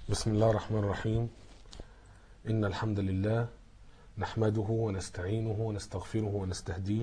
بسم الله الرحمن الرحيم إن الحمد لله نحمده ونستعينه ونستغفره ونستهديه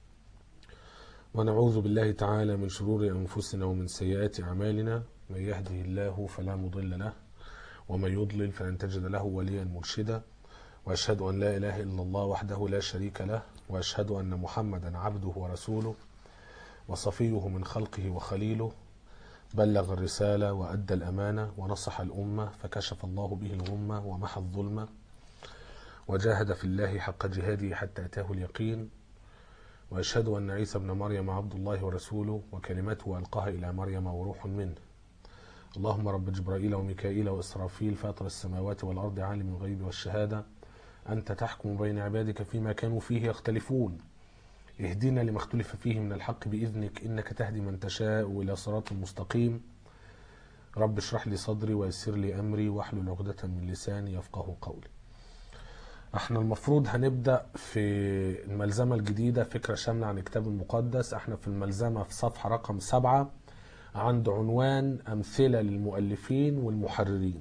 ونعوذ بالله تعالى من شرور أنفسنا ومن سيئات أعمالنا من يهده الله فلا مضل له ومن يضلل فلن تجد له وليا مرشدا وأشهد أن لا إله إلا الله وحده لا شريك له وأشهد أن محمدا عبده ورسوله وصفيه من خلقه وخليله بلغ الرسالة وأدى الأمانة ونصح الأمة فكشف الله به الغمة ومحى الظلمة وجاهد في الله حق جهاده حتى أتاه اليقين وأشهد أن عيسى ابن مريم عبد الله ورسوله وكلمته ألقاها إلى مريم وروح منه اللهم رب جبرائيل وميكائيل وإسرافيل فاطر السماوات والأرض عالم الغيب والشهادة أنت تحكم بين عبادك فيما كانوا فيه يختلفون اهدنا لما اختلف فيه من الحق بإذنك إنك تهدي من تشاء إلى صراط مستقيم رب اشرح لي صدري ويسر لي أمري واحلل عقدة من لساني يفقه قولي احنا المفروض هنبدأ في الملزمة الجديدة فكرة شاملة عن الكتاب المقدس احنا في الملزمة في صفحة رقم سبعة عند عنوان أمثلة للمؤلفين والمحررين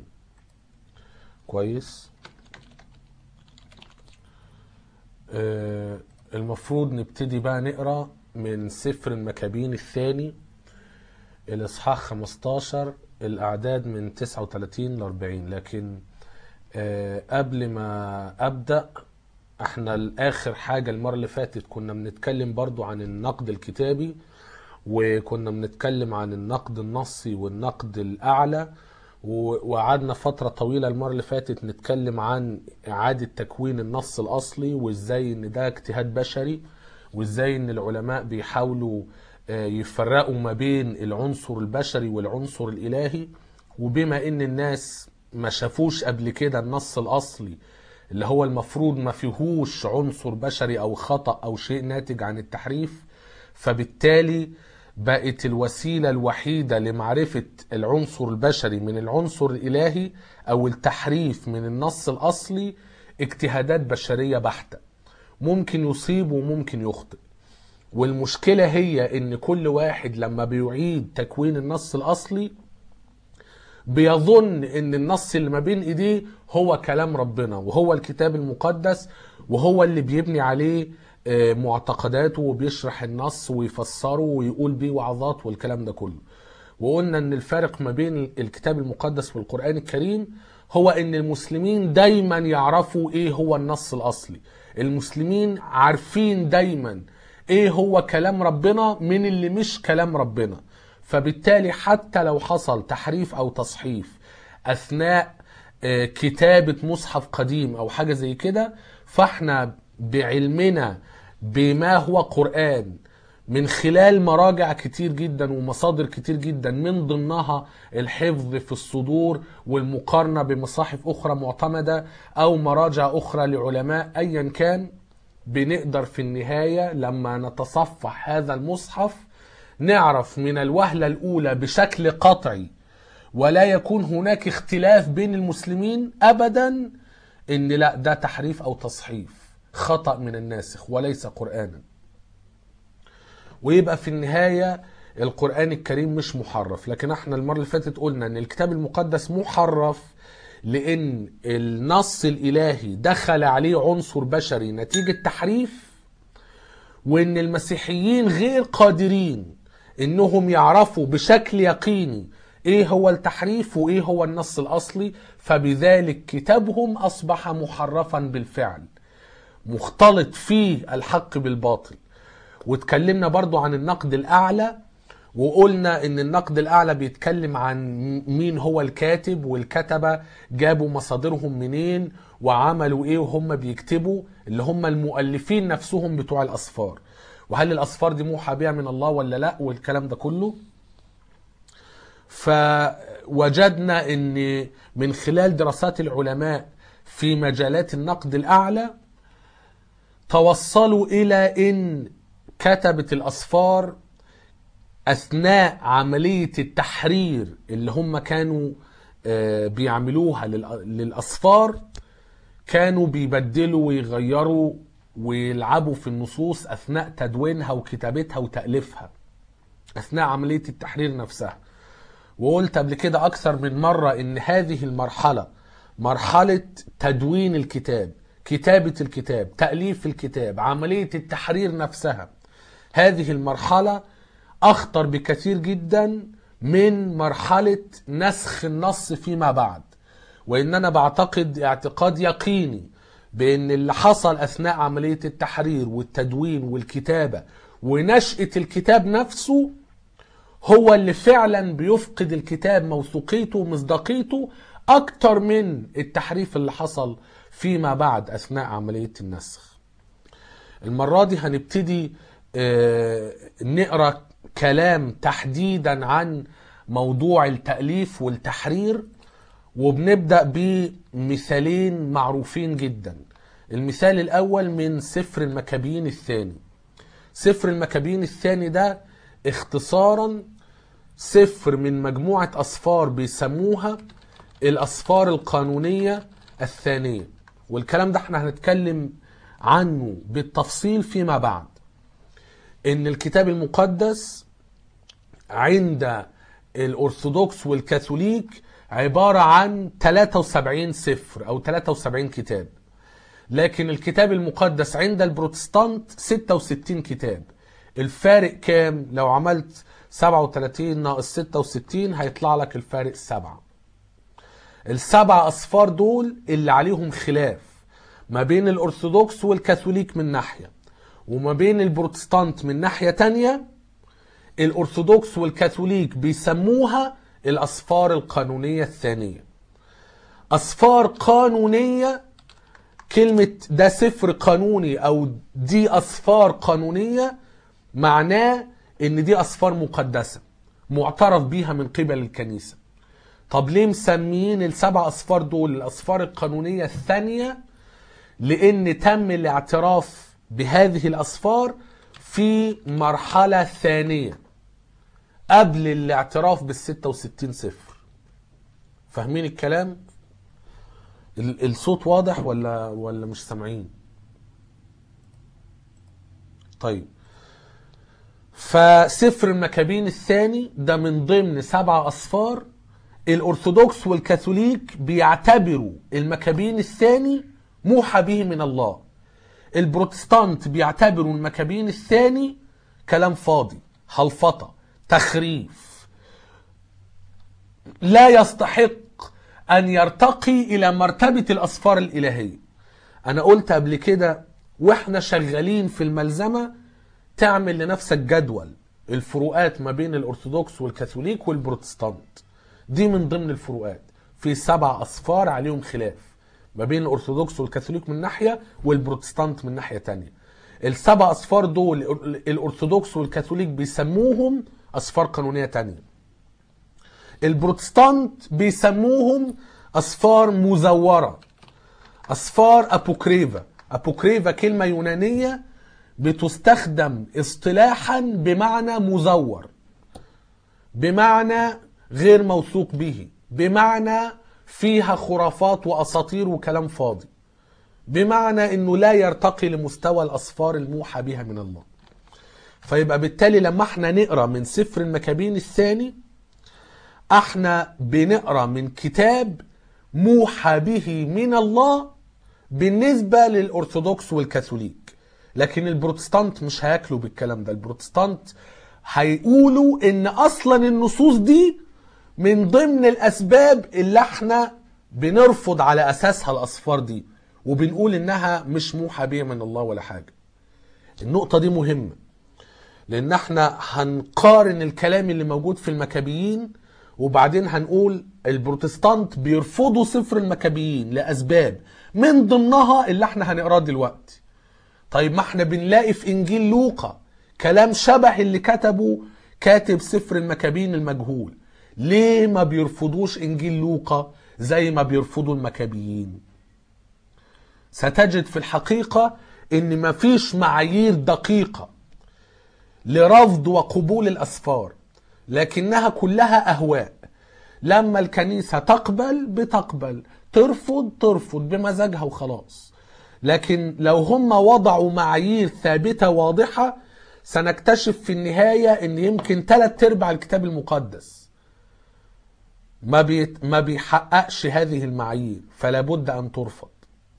كويس آه المفروض نبتدي بقى نقرا من سفر المكابين الثاني الاصحاح 15 الاعداد من 39 ل 40 لكن آه قبل ما ابدا احنا الاخر حاجه المره اللي فاتت كنا بنتكلم برضو عن النقد الكتابي وكنا بنتكلم عن النقد النصي والنقد الاعلى وقعدنا فترة طويلة المرة اللي فاتت نتكلم عن إعادة تكوين النص الأصلي وإزاي إن ده اجتهاد بشري وإزاي إن العلماء بيحاولوا يفرقوا ما بين العنصر البشري والعنصر الإلهي وبما إن الناس ما شافوش قبل كده النص الأصلي اللي هو المفروض ما فيهوش عنصر بشري أو خطأ أو شيء ناتج عن التحريف فبالتالي بقت الوسيلة الوحيدة لمعرفة العنصر البشري من العنصر الإلهي أو التحريف من النص الأصلي اجتهادات بشرية بحتة ممكن يصيب وممكن يخطئ والمشكلة هي إن كل واحد لما بيعيد تكوين النص الأصلي بيظن إن النص اللي ما بين إيديه هو كلام ربنا وهو الكتاب المقدس وهو اللي بيبني عليه معتقداته وبيشرح النص ويفسره ويقول بيه وعظات والكلام ده كله وقلنا ان الفارق ما بين الكتاب المقدس والقرآن الكريم هو ان المسلمين دايما يعرفوا ايه هو النص الاصلي المسلمين عارفين دايما ايه هو كلام ربنا من اللي مش كلام ربنا فبالتالي حتى لو حصل تحريف او تصحيف اثناء كتابة مصحف قديم او حاجة زي كده فاحنا بعلمنا بما هو قرآن من خلال مراجع كتير جدا ومصادر كتير جدا من ضمنها الحفظ في الصدور والمقارنة بمصاحف أخرى معتمدة أو مراجع أخرى لعلماء أيا كان بنقدر في النهاية لما نتصفح هذا المصحف نعرف من الوهلة الأولى بشكل قطعي ولا يكون هناك اختلاف بين المسلمين أبدا إن لا ده تحريف أو تصحيف خطأ من الناسخ وليس قرآنا ويبقى في النهاية القرآن الكريم مش محرف لكن احنا المرة اللي فاتت قلنا ان الكتاب المقدس محرف لان النص الالهي دخل عليه عنصر بشري نتيجة تحريف وان المسيحيين غير قادرين انهم يعرفوا بشكل يقيني ايه هو التحريف وايه هو النص الاصلي فبذلك كتابهم اصبح محرفا بالفعل مختلط فيه الحق بالباطل واتكلمنا برضو عن النقد الأعلى وقلنا ان النقد الأعلى بيتكلم عن مين هو الكاتب والكتبة جابوا مصادرهم منين وعملوا ايه وهم بيكتبوا اللي هم المؤلفين نفسهم بتوع الأسفار وهل الأسفار دي موحى بها من الله ولا لا والكلام ده كله فوجدنا ان من خلال دراسات العلماء في مجالات النقد الأعلى توصلوا إلى إن كتبة الأسفار أثناء عملية التحرير اللي هم كانوا بيعملوها للأسفار كانوا بيبدلوا ويغيروا ويلعبوا في النصوص أثناء تدوينها وكتابتها وتأليفها أثناء عملية التحرير نفسها وقلت قبل كده أكثر من مرة إن هذه المرحلة مرحلة تدوين الكتاب كتابة الكتاب تأليف الكتاب عملية التحرير نفسها هذه المرحلة أخطر بكثير جدا من مرحلة نسخ النص فيما بعد وإن أنا بعتقد اعتقاد يقيني بأن اللي حصل أثناء عملية التحرير والتدوين والكتابة ونشأة الكتاب نفسه هو اللي فعلا بيفقد الكتاب موثوقيته ومصداقيته أكتر من التحريف اللي حصل فيما بعد أثناء عملية النسخ المرة دي هنبتدي آه، نقرأ كلام تحديدا عن موضوع التأليف والتحرير وبنبدأ بمثالين معروفين جدا المثال الأول من سفر المكابين الثاني سفر المكابين الثاني ده اختصارا سفر من مجموعة أسفار بيسموها الأسفار القانونية الثانية والكلام ده احنا هنتكلم عنه بالتفصيل فيما بعد ان الكتاب المقدس عند الأرثوذكس والكاثوليك عبارة عن 73 سفر أو 73 كتاب لكن الكتاب المقدس عند البروتستانت 66 كتاب الفارق كام لو عملت 37 ناقص 66 هيطلع لك الفارق سبعة السبع أصفار دول اللي عليهم خلاف ما بين الأرثوذكس والكاثوليك من ناحية وما بين البروتستانت من ناحية تانية الأرثوذكس والكاثوليك بيسموها الأصفار القانونية الثانية أصفار قانونية كلمة ده سفر قانوني أو دي أصفار قانونية معناه إن دي أصفار مقدسة معترف بيها من قبل الكنيسة طب ليه مسميين السبع أصفار دول الأصفار القانونية الثانية لأن تم الاعتراف بهذه الأصفار في مرحلة ثانية قبل الاعتراف بال 66 صفر فاهمين الكلام؟ ال- الصوت واضح ولا ولا مش سامعين؟ طيب فسفر المكابين الثاني ده من ضمن سبع أصفار الأرثوذكس والكاثوليك بيعتبروا المكابين الثاني موحى به من الله البروتستانت بيعتبروا المكابين الثاني كلام فاضي هلفطة تخريف لا يستحق أن يرتقي إلى مرتبة الأسفار الإلهية أنا قلت قبل كده وإحنا شغالين في الملزمة تعمل لنفسك جدول الفروقات ما بين الأرثوذكس والكاثوليك والبروتستانت دي من ضمن الفروقات في سبع أصفار عليهم خلاف ما بين الأرثوذكس والكاثوليك من ناحية والبروتستانت من ناحية تانية السبع أصفار دول الأرثوذكس والكاثوليك بيسموهم أصفار قانونية تانية البروتستانت بيسموهم أصفار مزورة أصفار أبوكريفا أبوكريفا كلمة يونانية بتستخدم اصطلاحا بمعنى مزور بمعنى غير موثوق به بمعنى فيها خرافات واساطير وكلام فاضي بمعنى انه لا يرتقي لمستوى الاصفار الموحى بها من الله فيبقى بالتالي لما احنا نقرا من سفر المكابين الثاني احنا بنقرا من كتاب موحى به من الله بالنسبه للارثوذكس والكاثوليك لكن البروتستانت مش هياكلوا بالكلام ده البروتستانت هيقولوا ان اصلا النصوص دي من ضمن الاسباب اللي احنا بنرفض على اساسها الاصفار دي وبنقول انها مش موحى بيها من الله ولا حاجه النقطه دي مهمه لان احنا هنقارن الكلام اللي موجود في المكابيين وبعدين هنقول البروتستانت بيرفضوا سفر المكابيين لاسباب من ضمنها اللي احنا هنقراه دلوقتي طيب ما احنا بنلاقي في انجيل لوقا كلام شبه اللي كتبه كاتب سفر المكابين المجهول ليه ما بيرفضوش انجيل لوقا زي ما بيرفضوا المكابيين ستجد في الحقيقة ان مفيش معايير دقيقة لرفض وقبول الاسفار لكنها كلها اهواء لما الكنيسة تقبل بتقبل ترفض ترفض بمزاجها وخلاص لكن لو هم وضعوا معايير ثابتة واضحة سنكتشف في النهاية ان يمكن ثلاث ارباع الكتاب المقدس ما بيت ما بيحققش هذه المعايير فلا بد ان ترفض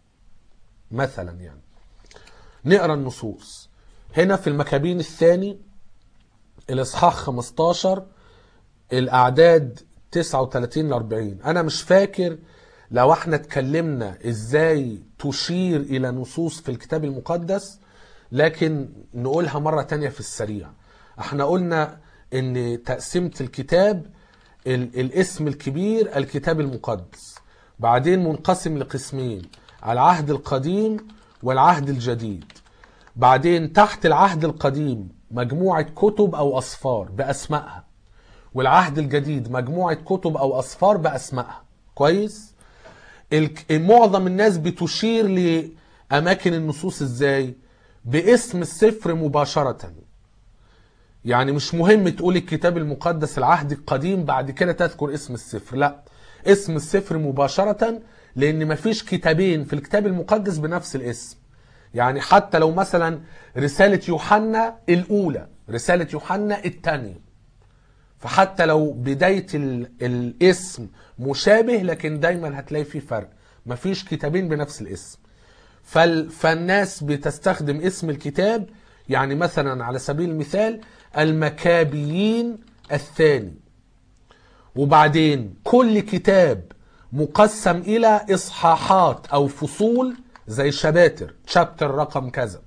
مثلا يعني نقرا النصوص هنا في المكابين الثاني الاصحاح 15 الاعداد 39 ل 40 انا مش فاكر لو احنا اتكلمنا ازاي تشير الى نصوص في الكتاب المقدس لكن نقولها مرة تانية في السريع احنا قلنا ان تقسيمة الكتاب ال- الاسم الكبير الكتاب المقدس بعدين منقسم لقسمين العهد القديم والعهد الجديد بعدين تحت العهد القديم مجموعة كتب أو أصفار بأسمائها والعهد الجديد مجموعة كتب أو أصفار بأسمائها كويس؟ الك- معظم الناس بتشير لأماكن النصوص إزاي؟ باسم السفر مباشرة يعني مش مهم تقول الكتاب المقدس العهد القديم بعد كده تذكر اسم السفر لا اسم السفر مباشرة لأن مفيش كتابين في الكتاب المقدس بنفس الاسم يعني حتى لو مثلا رسالة يوحنا الأولى رسالة يوحنا الثانية فحتى لو بداية ال... الاسم مشابه لكن دايما هتلاقي فيه فرق مفيش كتابين بنفس الاسم فال... فالناس بتستخدم اسم الكتاب يعني مثلا على سبيل المثال المكابيين الثاني وبعدين كل كتاب مقسم إلى إصحاحات أو فصول زي شباتر شابتر رقم كذا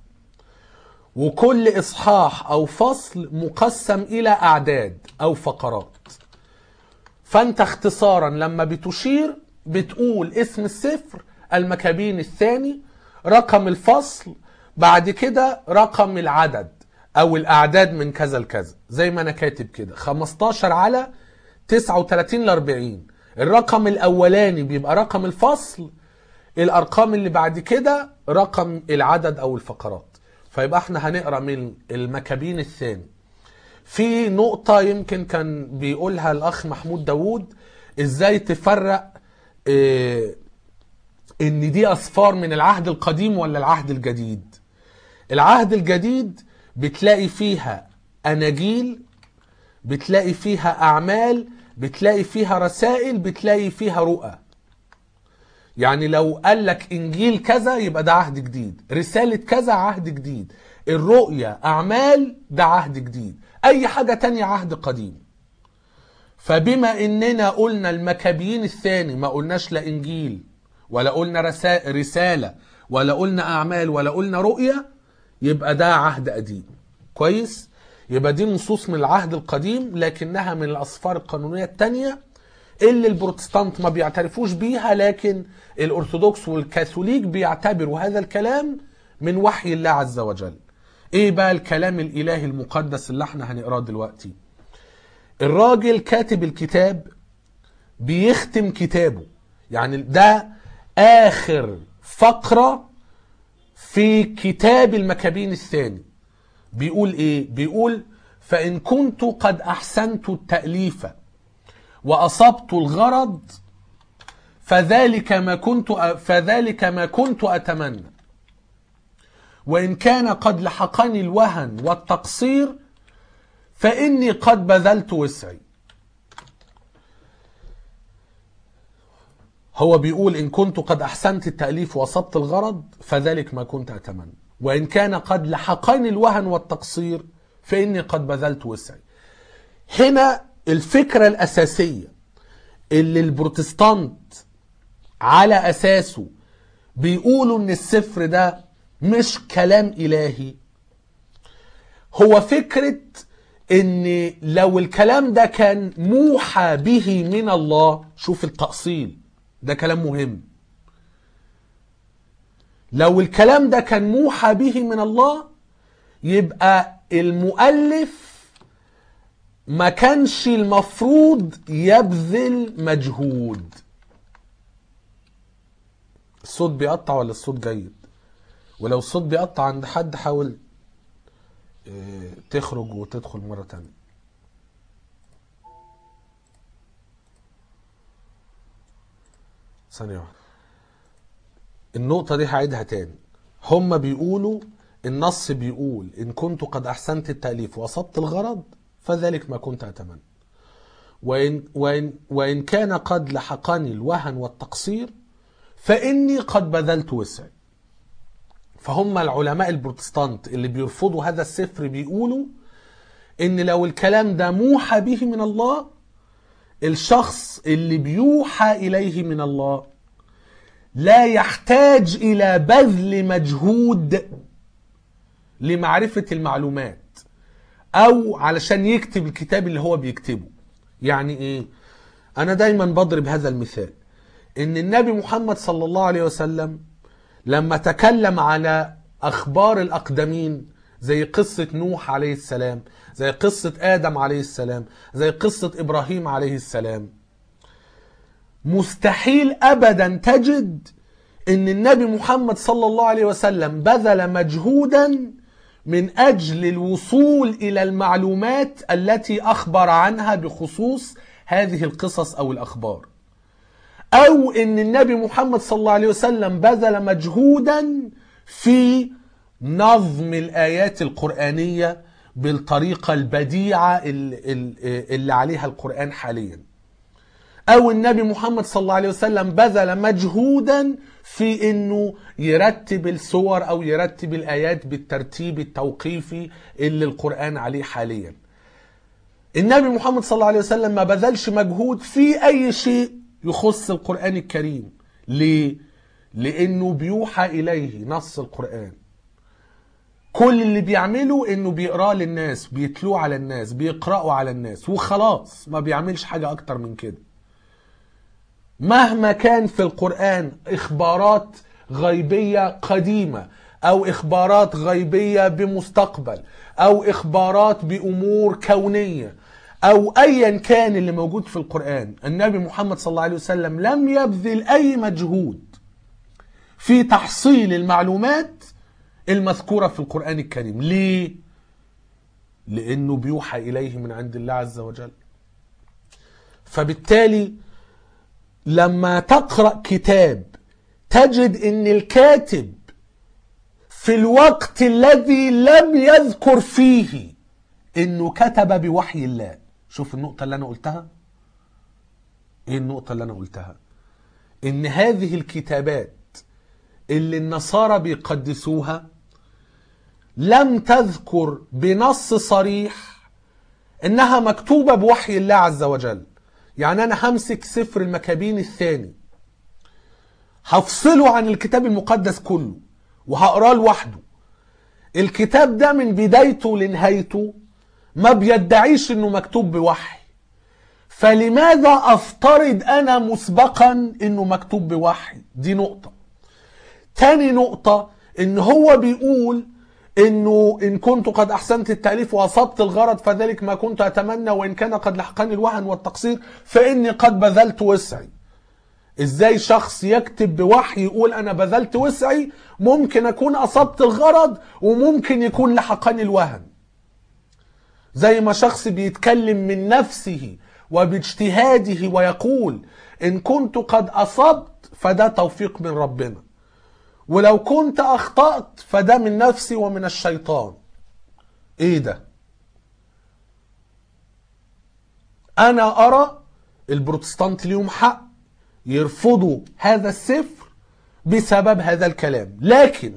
وكل إصحاح أو فصل مقسم إلى أعداد أو فقرات فأنت اختصارا لما بتشير بتقول اسم السفر المكابين الثاني رقم الفصل بعد كده رقم العدد أو الأعداد من كذا لكذا زي ما أنا كاتب كده 15 على 39 ل 40 الرقم الأولاني بيبقى رقم الفصل الأرقام اللي بعد كده رقم العدد أو الفقرات فيبقى احنا هنقرا من المكابين الثاني في نقطة يمكن كان بيقولها الأخ محمود داوود إزاي تفرق اه إن دي أصفار من العهد القديم ولا العهد الجديد العهد الجديد بتلاقي فيها أناجيل بتلاقي فيها أعمال بتلاقي فيها رسائل بتلاقي فيها رؤى يعني لو قال لك انجيل كذا يبقى ده عهد جديد رسالة كذا عهد جديد الرؤية اعمال ده عهد جديد اي حاجة تانية عهد قديم فبما اننا قلنا المكابيين الثاني ما قلناش لا انجيل ولا قلنا رسا- رسالة ولا قلنا اعمال ولا قلنا رؤية يبقى ده عهد قديم كويس يبقى دي نصوص من العهد القديم لكنها من الاسفار القانونية التانية اللي البروتستانت ما بيعترفوش بيها لكن الارثوذكس والكاثوليك بيعتبروا هذا الكلام من وحي الله عز وجل ايه بقى الكلام الالهي المقدس اللي احنا هنقراه دلوقتي الراجل كاتب الكتاب بيختم كتابه يعني ده اخر فقرة في كتاب المكابين الثاني بيقول ايه بيقول فان كنت قد احسنت التأليف واصبت الغرض فذلك ما كنت فذلك ما كنت اتمنى وان كان قد لحقني الوهن والتقصير فاني قد بذلت وسعي هو بيقول ان كنت قد احسنت التاليف واصبت الغرض فذلك ما كنت اتمنى وان كان قد لحقني الوهن والتقصير فاني قد بذلت وسعي هنا الفكرة الأساسية اللي البروتستانت على أساسه بيقولوا إن السفر ده مش كلام إلهي هو فكرة إن لو الكلام ده كان موحى به من الله شوف التأصيل ده كلام مهم لو الكلام ده كان موحى به من الله يبقى المؤلف ما كانش المفروض يبذل مجهود الصوت بيقطع ولا الصوت جيد ولو الصوت بيقطع عند حد حاول اه، تخرج وتدخل مرة تانية ثانية واحدة النقطة دي هعيدها تاني هما بيقولوا النص بيقول إن كنت قد أحسنت التأليف وأصبت الغرض فذلك ما كنت أتمنى وإن, وإن, وإن كان قد لحقني الوهن والتقصير فإني قد بذلت وسعي فهم العلماء البروتستانت اللي بيرفضوا هذا السفر بيقولوا ان لو الكلام ده موحى به من الله الشخص اللي بيوحى اليه من الله لا يحتاج الى بذل مجهود لمعرفة المعلومات او علشان يكتب الكتاب اللي هو بيكتبه يعني ايه انا دايما بضرب هذا المثال ان النبي محمد صلى الله عليه وسلم لما تكلم على اخبار الاقدمين زي قصة نوح عليه السلام زي قصة آدم عليه السلام زي قصة إبراهيم عليه السلام مستحيل أبدا تجد أن النبي محمد صلى الله عليه وسلم بذل مجهودا من أجل الوصول إلى المعلومات التي أخبر عنها بخصوص هذه القصص أو الأخبار أو أن النبي محمد صلى الله عليه وسلم بذل مجهودا في نظم الآيات القرآنية بالطريقة البديعة اللي عليها القرآن حاليا أو النبي محمد صلى الله عليه وسلم بذل مجهودا في أنه يرتب السور أو يرتب الآيات بالترتيب التوقيفي اللي القرآن عليه حاليا النبي محمد صلى الله عليه وسلم ما بذلش مجهود في أي شيء يخص القرآن الكريم ليه؟ لأنه بيوحى إليه نص القرآن كل اللي بيعمله انه بيقراه للناس بيتلوه على الناس بيقرأوا على الناس وخلاص ما بيعملش حاجة اكتر من كده مهما كان في القرآن اخبارات غيبية قديمة او اخبارات غيبية بمستقبل او اخبارات بامور كونية او ايا كان اللي موجود في القرآن النبي محمد صلى الله عليه وسلم لم يبذل اي مجهود في تحصيل المعلومات المذكورة في القرآن الكريم ليه؟ لأنه بيوحى إليه من عند الله عز وجل فبالتالي لما تقرأ كتاب تجد أن الكاتب في الوقت الذي لم يذكر فيه أنه كتب بوحي الله شوف النقطة اللي أنا قلتها إيه النقطة اللي أنا قلتها إن هذه الكتابات اللي النصارى بيقدسوها لم تذكر بنص صريح انها مكتوبة بوحي الله عز وجل يعني انا همسك سفر المكابين الثاني هفصله عن الكتاب المقدس كله وهقراه لوحده الكتاب ده من بدايته لنهايته ما بيدعيش انه مكتوب بوحي فلماذا افترض انا مسبقا انه مكتوب بوحي دي نقطة تاني نقطة ان هو بيقول انه ان كنت قد احسنت التاليف واصبت الغرض فذلك ما كنت اتمنى وان كان قد لحقني الوهن والتقصير فاني قد بذلت وسعي ازاي شخص يكتب بوحي يقول انا بذلت وسعي ممكن اكون اصبت الغرض وممكن يكون لحقني الوهن زي ما شخص بيتكلم من نفسه وباجتهاده ويقول ان كنت قد اصبت فده توفيق من ربنا ولو كنت اخطأت فده من نفسي ومن الشيطان ايه ده انا ارى البروتستانت ليهم حق يرفضوا هذا السفر بسبب هذا الكلام لكن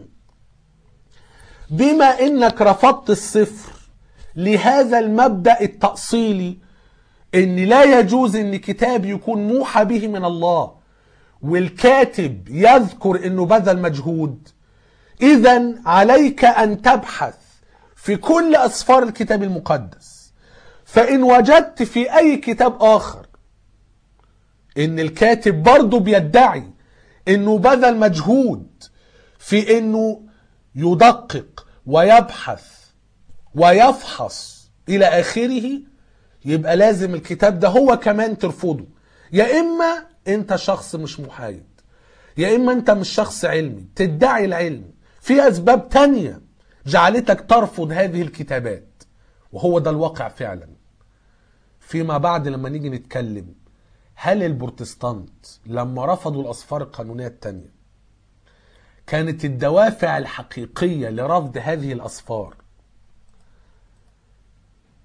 بما انك رفضت السفر لهذا المبدأ التأصيلي ان لا يجوز ان كتاب يكون موحى به من الله والكاتب يذكر انه بذل مجهود اذا عليك ان تبحث في كل اسفار الكتاب المقدس فان وجدت في اي كتاب اخر ان الكاتب برضه بيدعي انه بذل مجهود في انه يدقق ويبحث ويفحص الى اخره يبقى لازم الكتاب ده هو كمان ترفضه يا اما انت شخص مش محايد يا اما انت مش شخص علمي تدعي العلم في اسباب تانية جعلتك ترفض هذه الكتابات وهو ده الواقع فعلا فيما بعد لما نيجي نتكلم هل البروتستانت لما رفضوا الاسفار القانونيه التانية كانت الدوافع الحقيقيه لرفض هذه الاسفار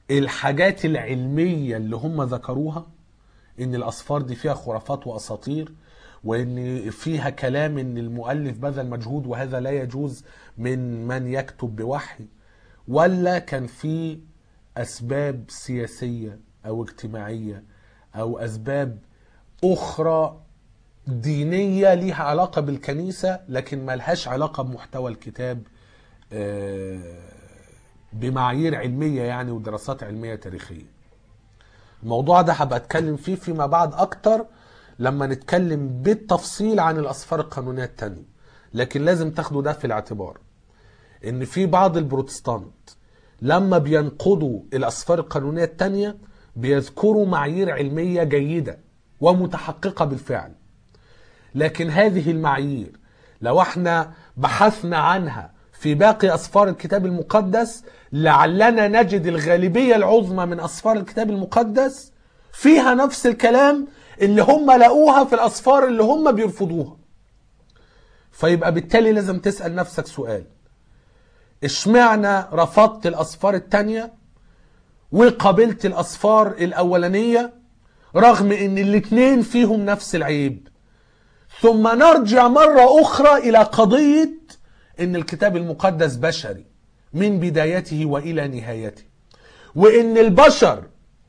الحاجات العلمية اللي هم ذكروها ان الاسفار دي فيها خرافات واساطير وان فيها كلام ان المؤلف بذل مجهود وهذا لا يجوز من من يكتب بوحي ولا كان في اسباب سياسيه او اجتماعيه او اسباب اخرى دينيه ليها علاقه بالكنيسه لكن ملهاش علاقه بمحتوى الكتاب آه، بمعايير علميه يعني ودراسات علميه تاريخيه الموضوع ده هبقى اتكلم فيه فيما بعد اكتر لما نتكلم بالتفصيل عن الاسفار القانونيه التانية لكن لازم تاخدوا ده في الاعتبار ان في بعض البروتستانت لما بينقضوا الاسفار القانونيه التانية بيذكروا معايير علميه جيده ومتحققه بالفعل لكن هذه المعايير لو احنا بحثنا عنها في باقي اسفار الكتاب المقدس لعلنا نجد الغالبيه العظمى من اسفار الكتاب المقدس فيها نفس الكلام اللي هم لقوها في الاسفار اللي هم بيرفضوها فيبقى بالتالي لازم تسال نفسك سؤال اشمعنى رفضت الاسفار التانية وقبلت الاسفار الاولانيه رغم ان الاتنين فيهم نفس العيب ثم نرجع مرة أخرى إلى قضية إن الكتاب المقدس بشري من بدايته وإلى نهايته وإن البشر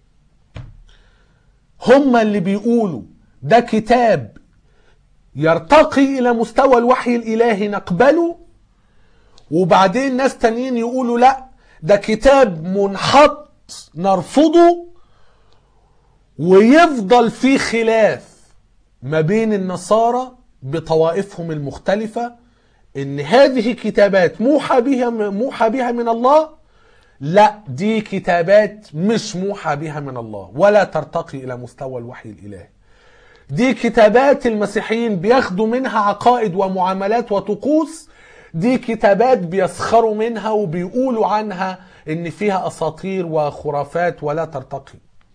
هم اللي بيقولوا ده كتاب يرتقي إلى مستوى الوحي الإلهي نقبله وبعدين ناس تانيين يقولوا لا ده كتاب منحط نرفضه ويفضل في خلاف ما بين النصارى بطوائفهم المختلفة ان هذه كتابات موحى بها موحى بها من الله لا دي كتابات مش موحى بها من الله ولا ترتقي الى مستوى الوحي الالهي دي كتابات المسيحيين بياخدوا منها عقائد ومعاملات وطقوس دي كتابات بيسخروا منها وبيقولوا عنها ان فيها اساطير وخرافات ولا ترتقي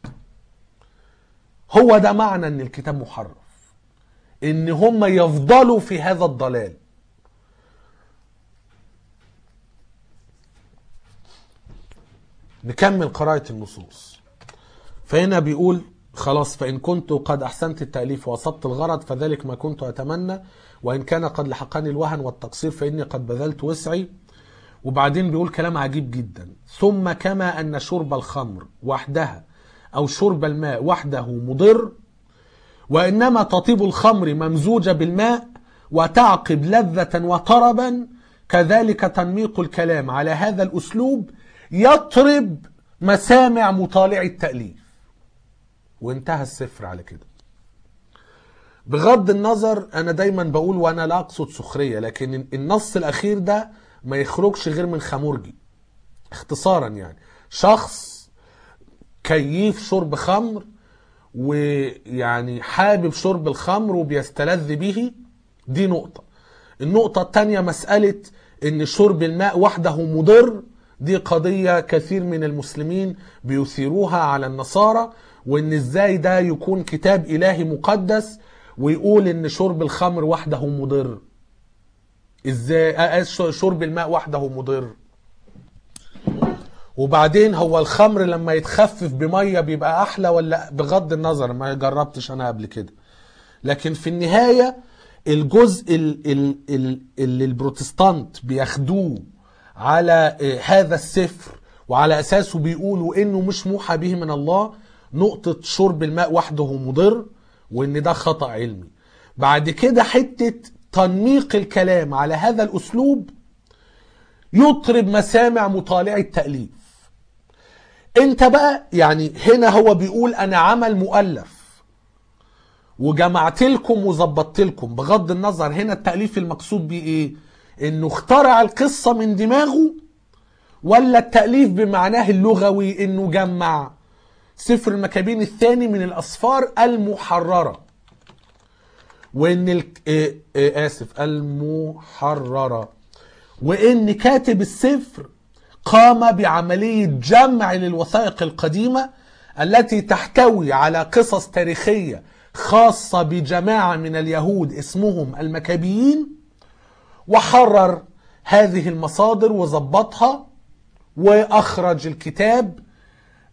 هو ده معنى ان الكتاب محرف ان هم يفضلوا في هذا الضلال نكمل قراءة النصوص فهنا بيقول خلاص فإن كنت قد أحسنت التأليف وأصبت الغرض فذلك ما كنت أتمنى وإن كان قد لحقني الوهن والتقصير فإني قد بذلت وسعي وبعدين بيقول كلام عجيب جدا ثم كما أن شرب الخمر وحدها أو شرب الماء وحده مضر وإنما تطيب الخمر ممزوجة بالماء وتعقب لذة وطربا كذلك تنميق الكلام على هذا الأسلوب يطرب مسامع مطالع التأليف وانتهى السفر على كده بغض النظر انا دايما بقول وانا لا اقصد سخريه لكن النص الاخير ده ما يخرجش غير من خمرجي اختصارا يعني شخص كيف شرب خمر ويعني حابب شرب الخمر وبيستلذ به دي نقطة النقطة التانية مسألة ان شرب الماء وحده مضر دي قضية كثير من المسلمين بيثيروها على النصارى وان ازاي ده يكون كتاب الهي مقدس ويقول ان شرب الخمر وحده مضر ازاي آه، شرب الماء وحده مضر وبعدين هو الخمر لما يتخفف بميه بيبقى احلى ولا بغض النظر ما جربتش انا قبل كده لكن في النهايه الجزء ال- ال- ال- اللي البروتستانت بياخدوه على آه، هذا السفر وعلى اساسه بيقولوا انه مش موحى به من الله نقطه شرب الماء وحده مضر وان ده خطا علمي بعد كده حته تنميق الكلام على هذا الاسلوب يطرب مسامع مطالع التأليف انت بقى يعني هنا هو بيقول انا عمل مؤلف وجمعت لكم وظبطت لكم بغض النظر هنا التأليف المقصود بيه ايه انه اخترع القصة من دماغه ولا التأليف بمعناه اللغوي انه جمع سفر المكابين الثاني من الاسفار المحررة وان ال... آه، آه، اسف المحررة وان كاتب السفر قام بعملية جمع للوثائق القديمة التي تحتوي على قصص تاريخية خاصة بجماعة من اليهود اسمهم المكابيين وحرر هذه المصادر وظبطها واخرج الكتاب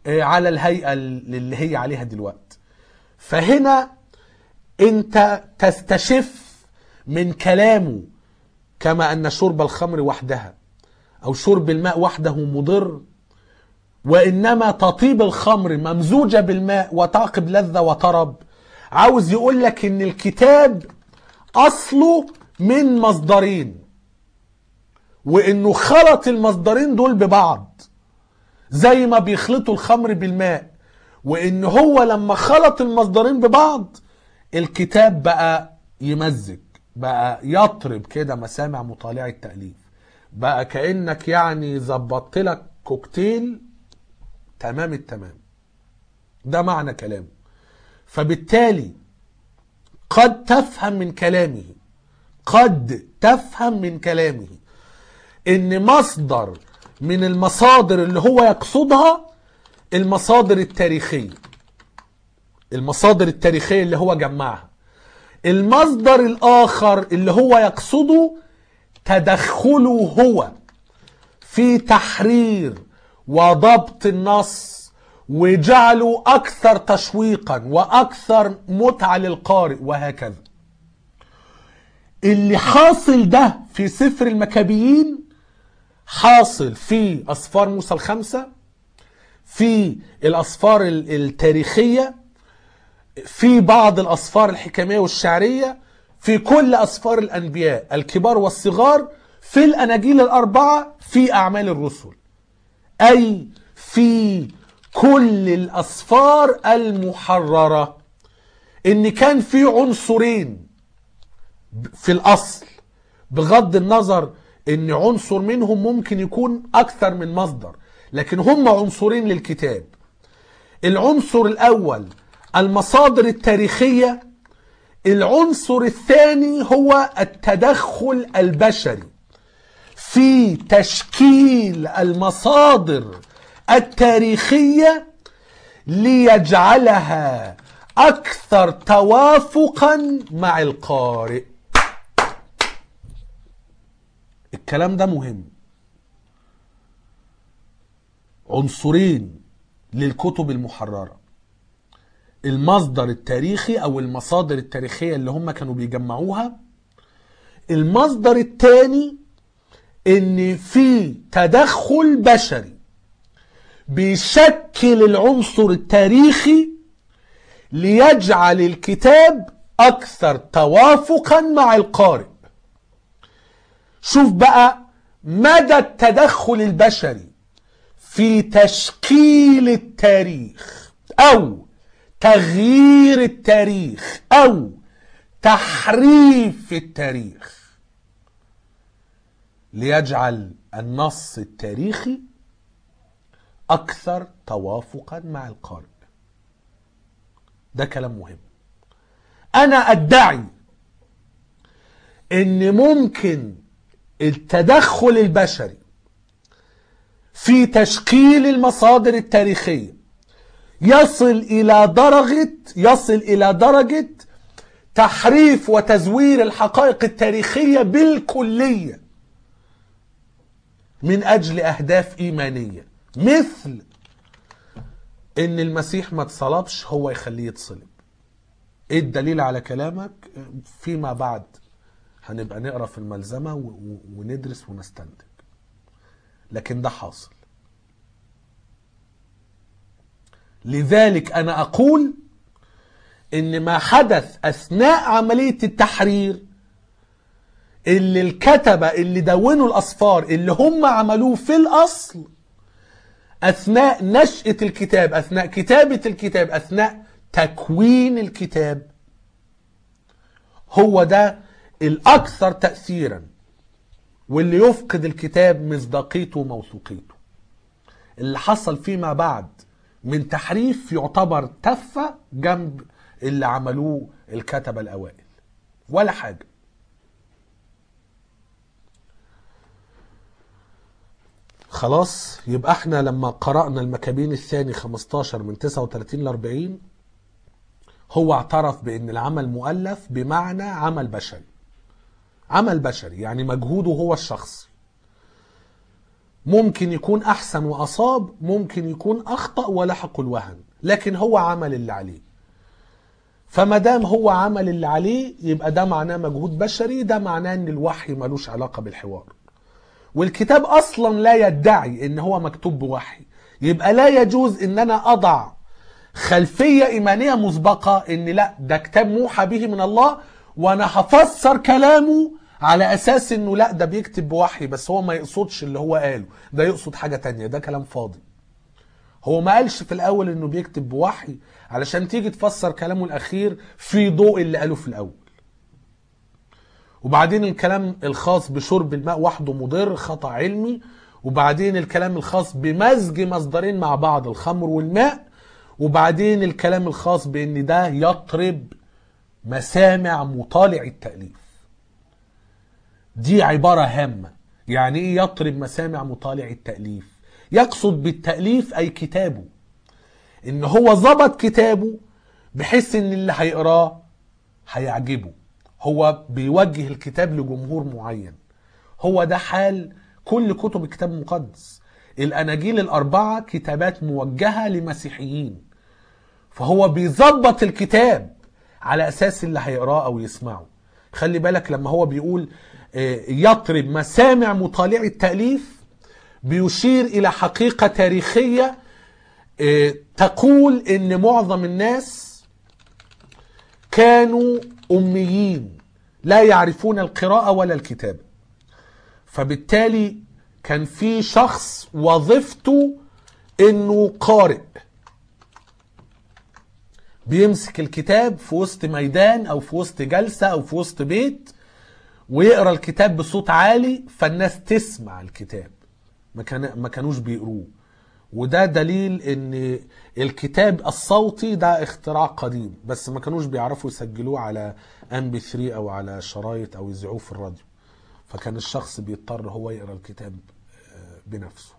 آه، على الهيئة اللي هي عليها دلوقتي فهنا انت تستشف من كلامه كما ان شرب الخمر وحدها او شرب الماء وحده مضر وانما تطيب الخمر ممزوجه بالماء وتعقب لذه وطرب عاوز يقول لك ان الكتاب اصله من مصدرين وانه خلط المصدرين دول ببعض زي ما بيخلطوا الخمر بالماء وان هو لما خلط المصدرين ببعض الكتاب بقى يمزج بقى يطرب كده مسامع مطالعي التأليف بقى كأنك يعني ظبطت لك كوكتيل تمام التمام ده معنى كلامه فبالتالي قد تفهم من كلامه قد تفهم من كلامه ان مصدر من المصادر اللي هو يقصدها المصادر التاريخية المصادر التاريخية اللي هو جمعها المصدر الآخر اللي هو يقصده تدخله هو في تحرير وضبط النص وجعله أكثر تشويقا وأكثر متعة للقارئ وهكذا اللي حاصل ده في سفر المكابيين حاصل في أسفار موسى الخمسة في الأسفار ال- التاريخية في بعض الأسفار الحكمية والشعرية في كل أسفار الأنبياء الكبار والصغار في الأناجيل الأربعة في أعمال الرسل أي في كل الأسفار المحررة إن كان في عنصرين في الأصل بغض النظر إن عنصر منهم ممكن يكون أكثر من مصدر لكن هم عنصرين للكتاب العنصر الأول المصادر التاريخية العنصر الثاني هو التدخل البشري في تشكيل المصادر التاريخية ليجعلها أكثر توافقا مع القارئ الكلام ده مهم عنصرين للكتب المحررة المصدر التاريخي او المصادر التاريخية اللي هم كانوا بيجمعوها المصدر الثاني ان في تدخل بشري بيشكل العنصر التاريخي ليجعل الكتاب اكثر توافقا مع القارئ شوف بقى مدى التدخل البشري في تشكيل التاريخ او تغيير التاريخ او تحريف التاريخ ليجعل النص التاريخي اكثر توافقا مع القارئ ده كلام مهم انا ادعي ان ممكن التدخل البشري في تشكيل المصادر التاريخيه يصل الى درجه يصل الى درجه تحريف وتزوير الحقائق التاريخيه بالكليه من اجل اهداف ايمانيه مثل ان المسيح ما اتصلبش هو يخليه يتصلب ايه الدليل على كلامك فيما بعد هنبقى نقرا في الملزمه و- و- وندرس ونستنتج لكن ده حاصل لذلك انا اقول ان ما حدث اثناء عمليه التحرير اللي الكتبه اللي دونوا الاسفار اللي هم عملوه في الاصل اثناء نشاه الكتاب اثناء كتابه الكتاب اثناء تكوين الكتاب هو ده الاكثر تاثيرا واللي يفقد الكتاب مصداقيته وموثوقيته اللي حصل فيما بعد من تحريف يعتبر تفة جنب اللي عملوه الكتبة الأوائل ولا حاجة خلاص يبقى احنا لما قرأنا المكابين الثاني 15 من 39 ل 40 هو اعترف بان العمل مؤلف بمعنى عمل بشري عمل بشري يعني مجهوده هو الشخصي ممكن يكون احسن واصاب ممكن يكون اخطا ولحق الوهن لكن هو عمل اللي عليه فما دام هو عمل اللي عليه يبقى ده معناه مجهود بشري ده معناه ان الوحي ملوش علاقه بالحوار والكتاب اصلا لا يدعي ان هو مكتوب بوحي يبقى لا يجوز ان انا اضع خلفيه ايمانيه مسبقه ان لا ده كتاب موحى به من الله وانا هفسر كلامه على اساس انه لا ده بيكتب بوحي بس هو ما يقصدش اللي هو قاله ده يقصد حاجه تانية ده كلام فاضي هو ما قالش في الاول انه بيكتب بوحي علشان تيجي تفسر كلامه الاخير في ضوء اللي قاله في الاول وبعدين الكلام الخاص بشرب الماء وحده مضر خطأ علمي وبعدين الكلام الخاص بمزج مصدرين مع بعض الخمر والماء وبعدين الكلام الخاص بان ده يطرب مسامع مطالع التأليف دي عبارة هامة يعني ايه يطرب مسامع مطالع التأليف يقصد بالتأليف اي كتابه ان هو ظبط كتابه بحيث ان اللي هيقراه هيعجبه هو بيوجه الكتاب لجمهور معين هو ده حال كل كتب الكتاب المقدس الاناجيل الاربعه كتابات موجهه لمسيحيين فهو بيظبط الكتاب على اساس اللي هيقراه او يسمعه خلي بالك لما هو بيقول آه، يطرب مسامع مطالعي التاليف بيشير الى حقيقه تاريخيه آه، تقول ان معظم الناس كانوا اميين لا يعرفون القراءه ولا الكتابه فبالتالي كان في شخص وظيفته انه قارئ بيمسك الكتاب في وسط ميدان او في وسط جلسه او في وسط بيت ويقرا الكتاب بصوت عالي فالناس تسمع الكتاب ما كان ما كانوش بيقروه وده دليل ان الكتاب الصوتي ده اختراع قديم بس ما كانوش بيعرفوا يسجلوه على ام بي 3 او على شرايط او يذيعوه في الراديو فكان الشخص بيضطر هو يقرا الكتاب آه، بنفسه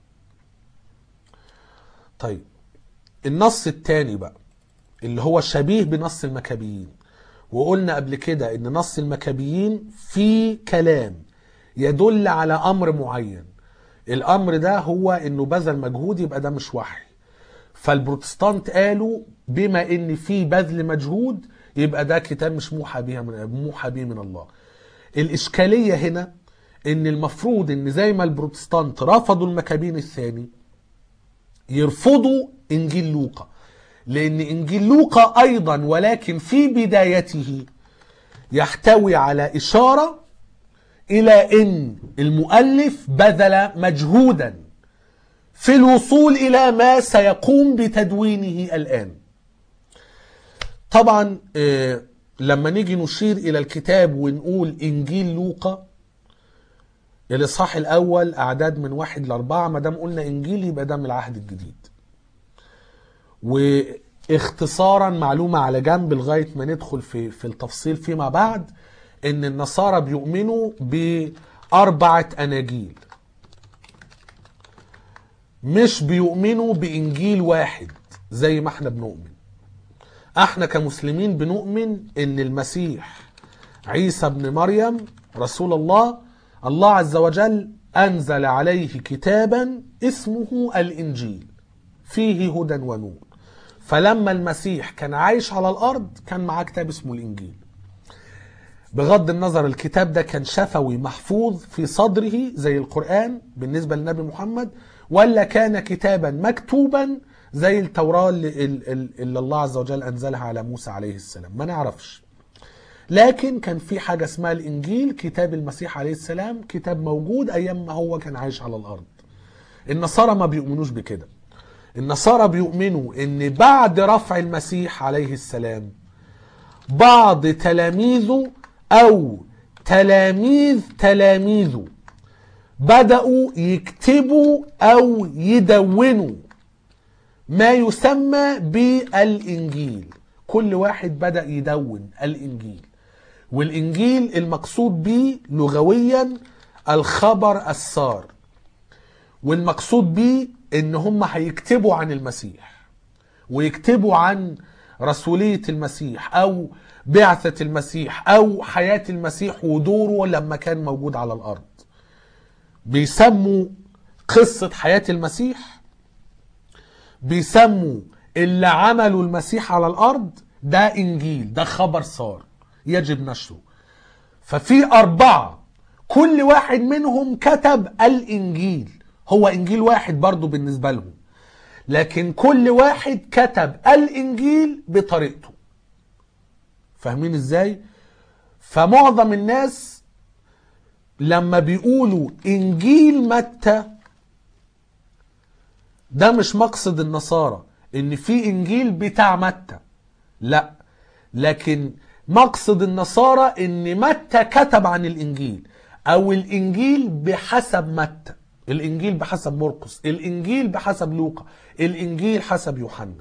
طيب النص الثاني بقى اللي هو شبيه بنص المكابيين وقلنا قبل كده ان نص المكابيين فيه كلام يدل على امر معين الامر ده هو انه بذل مجهود يبقى ده مش وحي فالبروتستانت قالوا بما ان في بذل مجهود يبقى ده كتاب مش موحى بها من موحى به من الله الاشكاليه هنا ان المفروض ان زي ما البروتستانت رفضوا المكابين الثاني يرفضوا انجيل لوقا لان انجيل لوقا ايضا ولكن في بدايته يحتوي على اشاره الى ان المؤلف بذل مجهودا في الوصول الى ما سيقوم بتدوينه الان طبعا آه، لما نيجي نشير الى الكتاب ونقول انجيل لوقا الاصحاح الاول اعداد من واحد لاربعه ما دام قلنا انجيل يبقى ده من العهد الجديد واختصارا معلومه على جنب لغايه ما ندخل في في التفصيل فيما بعد ان النصارى بيؤمنوا باربعه اناجيل مش بيؤمنوا بانجيل واحد زي ما احنا بنؤمن احنا كمسلمين بنؤمن ان المسيح عيسى ابن مريم رسول الله الله عز وجل انزل عليه كتابا اسمه الانجيل فيه هدى ونور فلما المسيح كان عايش على الارض كان معاه كتاب اسمه الانجيل بغض النظر الكتاب ده كان شفوي محفوظ في صدره زي القرآن بالنسبة للنبي محمد ولا كان كتابا مكتوبا زي التوراة اللي, اللي الله عز وجل أنزلها على موسى عليه السلام ما نعرفش لكن كان في حاجة اسمها الإنجيل كتاب المسيح عليه السلام كتاب موجود أيام ما هو كان عايش على الأرض النصارى ما بيؤمنوش بكده النصارى بيؤمنوا ان بعد رفع المسيح عليه السلام بعض تلاميذه او تلاميذ تلاميذه بدأوا يكتبوا او يدونوا ما يسمى بالانجيل كل واحد بدأ يدون الانجيل والانجيل المقصود به لغويا الخبر السار والمقصود به ان هم هيكتبوا عن المسيح ويكتبوا عن رسولية المسيح او بعثة المسيح او حياة المسيح ودوره لما كان موجود على الارض بيسموا قصة حياة المسيح بيسموا اللي عملوا المسيح على الأرض ده إنجيل ده خبر صار يجب نشره ففي أربعة كل واحد منهم كتب الإنجيل هو إنجيل واحد برضو بالنسبة لهم لكن كل واحد كتب الإنجيل بطريقته فاهمين إزاي؟ فمعظم الناس لما بيقولوا إنجيل متى ده مش مقصد النصارى ان في انجيل بتاع متى لا لكن مقصد النصارى ان متى كتب عن الانجيل او الانجيل بحسب متى الانجيل بحسب مرقس الانجيل بحسب لوقا الانجيل حسب يوحنا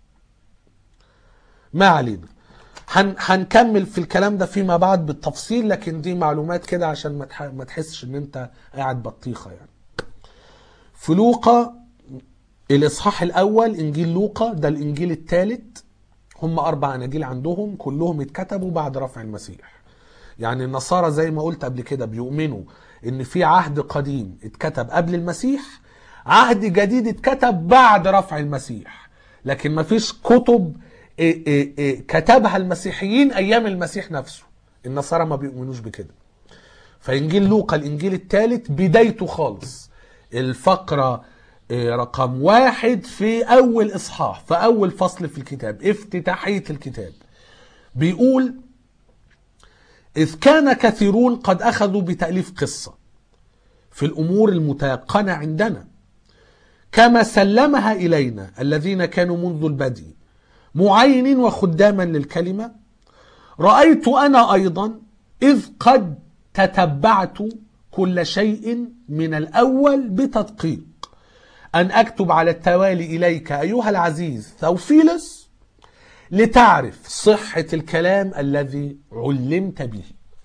ما علينا هن هنكمل في الكلام ده فيما بعد بالتفصيل لكن دي معلومات كده عشان ما تح- ما تحسش ان انت قاعد بطيخه يعني في لوقا الاصحاح الاول انجيل لوقا ده الانجيل الثالث هم اربع اناجيل عندهم كلهم اتكتبوا بعد رفع المسيح يعني النصارى زي ما قلت قبل كده بيؤمنوا ان في عهد قديم اتكتب قبل المسيح عهد جديد اتكتب بعد رفع المسيح لكن ما فيش كتب إيه إيه إيه كتبها المسيحيين ايام المسيح نفسه النصارى ما بيؤمنوش بكده فانجيل لوقا الانجيل الثالث بدايته خالص الفقره آه، رقم واحد في اول اصحاح في اول فصل في الكتاب افتتاحيه الكتاب بيقول اذ كان كثيرون قد اخذوا بتاليف قصه في الامور المتيقنه عندنا كما سلمها الينا الذين كانوا منذ البدء معين وخداما للكلمه رايت انا ايضا اذ قد تتبعت كل شيء من الاول بتدقيق ان اكتب على التوالي اليك ايها العزيز ثوفيلس لتعرف صحه الكلام الذي علمت به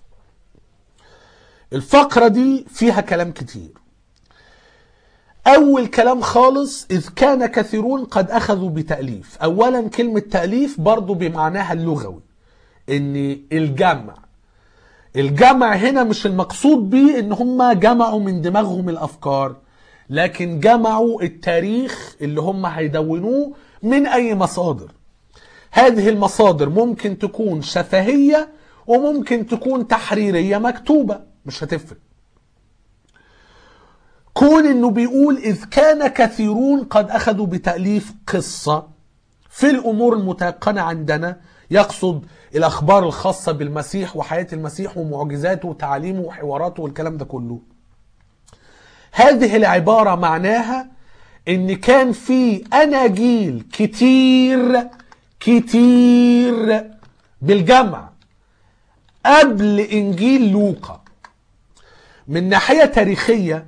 الفقره دي فيها كلام كتير اول كلام خالص اذ كان كثيرون قد اخذوا بتاليف اولا كلمه تاليف برضو بمعناها اللغوي ان الجمع الجمع هنا مش المقصود بيه ان هم جمعوا من دماغهم الافكار لكن جمعوا التاريخ اللي هم هيدونوه من اي مصادر هذه المصادر ممكن تكون شفهية وممكن تكون تحريرية مكتوبة مش هتفرق كون انه بيقول اذ كان كثيرون قد اخذوا بتأليف قصة في الامور المتيقنة عندنا يقصد الاخبار الخاصة بالمسيح وحياة المسيح ومعجزاته وتعاليمه وحواراته والكلام ده كله هذه العبارة معناها ان كان في اناجيل كتير كتير بالجمع قبل انجيل لوقا من ناحية تاريخية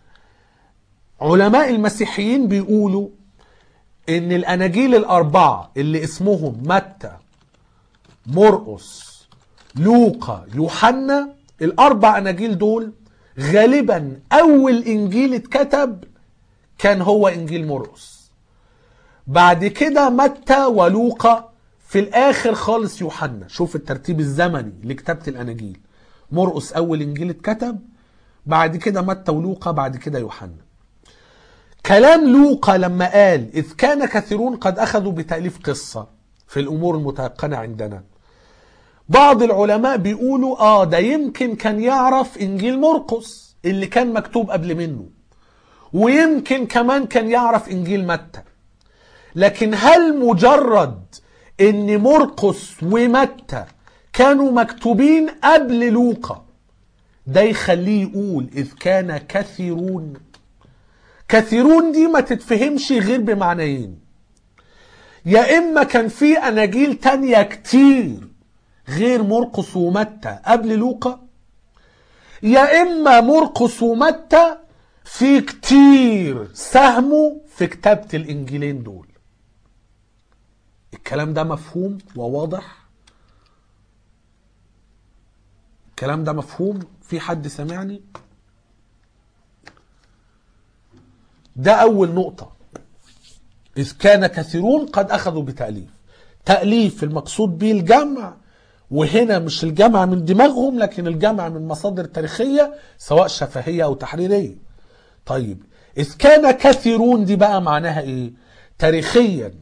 علماء المسيحيين بيقولوا ان الاناجيل الاربعة اللي اسمهم متى مرقس لوقا يوحنا الاربع اناجيل دول غالبا اول انجيل اتكتب كان هو انجيل مرقس بعد كده متى ولوقا في الاخر خالص يوحنا شوف الترتيب الزمني لكتابة الاناجيل مرقس اول انجيل اتكتب بعد كده متى ولوقا بعد كده يوحنا كلام لوقا لما قال إذ كان كثيرون قد أخذوا بتأليف قصة في الأمور المتيقنة عندنا بعض العلماء بيقولوا آه ده يمكن كان يعرف إنجيل مرقس اللي كان مكتوب قبل منه ويمكن كمان كان يعرف إنجيل متى لكن هل مجرد إن مرقس ومتى كانوا مكتوبين قبل لوقا ده يخليه يقول إذ كان كثيرون كثيرون دي ما تتفهمش غير بمعنيين يا اما كان في اناجيل تانية كتير غير مرقس ومتى قبل لوقا يا اما مرقس ومتى في كتير ساهموا في كتابة الانجيلين دول الكلام ده مفهوم وواضح الكلام ده مفهوم في حد سمعني ده أول نقطة إذ كان كثيرون قد أخذوا بتأليف تأليف المقصود به الجمع وهنا مش الجمع من دماغهم لكن الجمع من مصادر تاريخية سواء شفهية أو تحريرية طيب إذ كان كثيرون دي بقى معناها إيه تاريخيا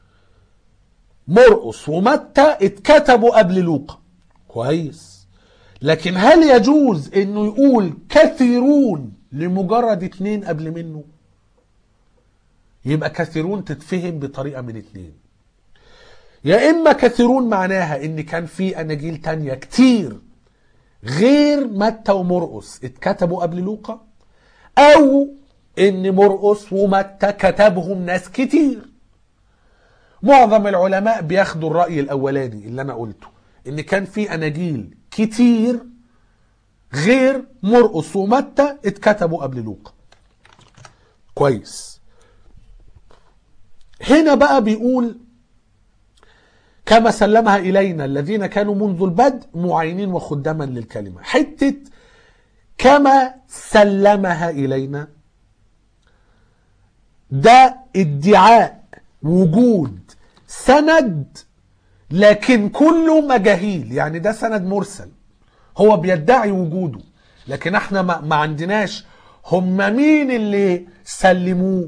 مرقس ومتى اتكتبوا قبل لوقا كويس لكن هل يجوز انه يقول كثيرون لمجرد اتنين قبل منه يبقى كثيرون تتفهم بطريقة من اتنين يا اما كثيرون معناها ان كان في اناجيل تانية كتير غير متى ومرقس اتكتبوا قبل لوقا او ان مرقس ومتى كتبهم ناس كتير معظم العلماء بياخدوا الرأي الأولاني اللي أنا قلته إن كان في أناجيل كتير غير مرقس ومتى اتكتبوا قبل لوقا كويس هنا بقى بيقول كما سلمها إلينا الذين كانوا منذ البدء معينين وخداما للكلمة حتة كما سلمها إلينا ده ادعاء وجود سند لكن كله مجاهيل يعني ده سند مرسل هو بيدعي وجوده لكن احنا ما, ما عندناش هم مين اللي سلموه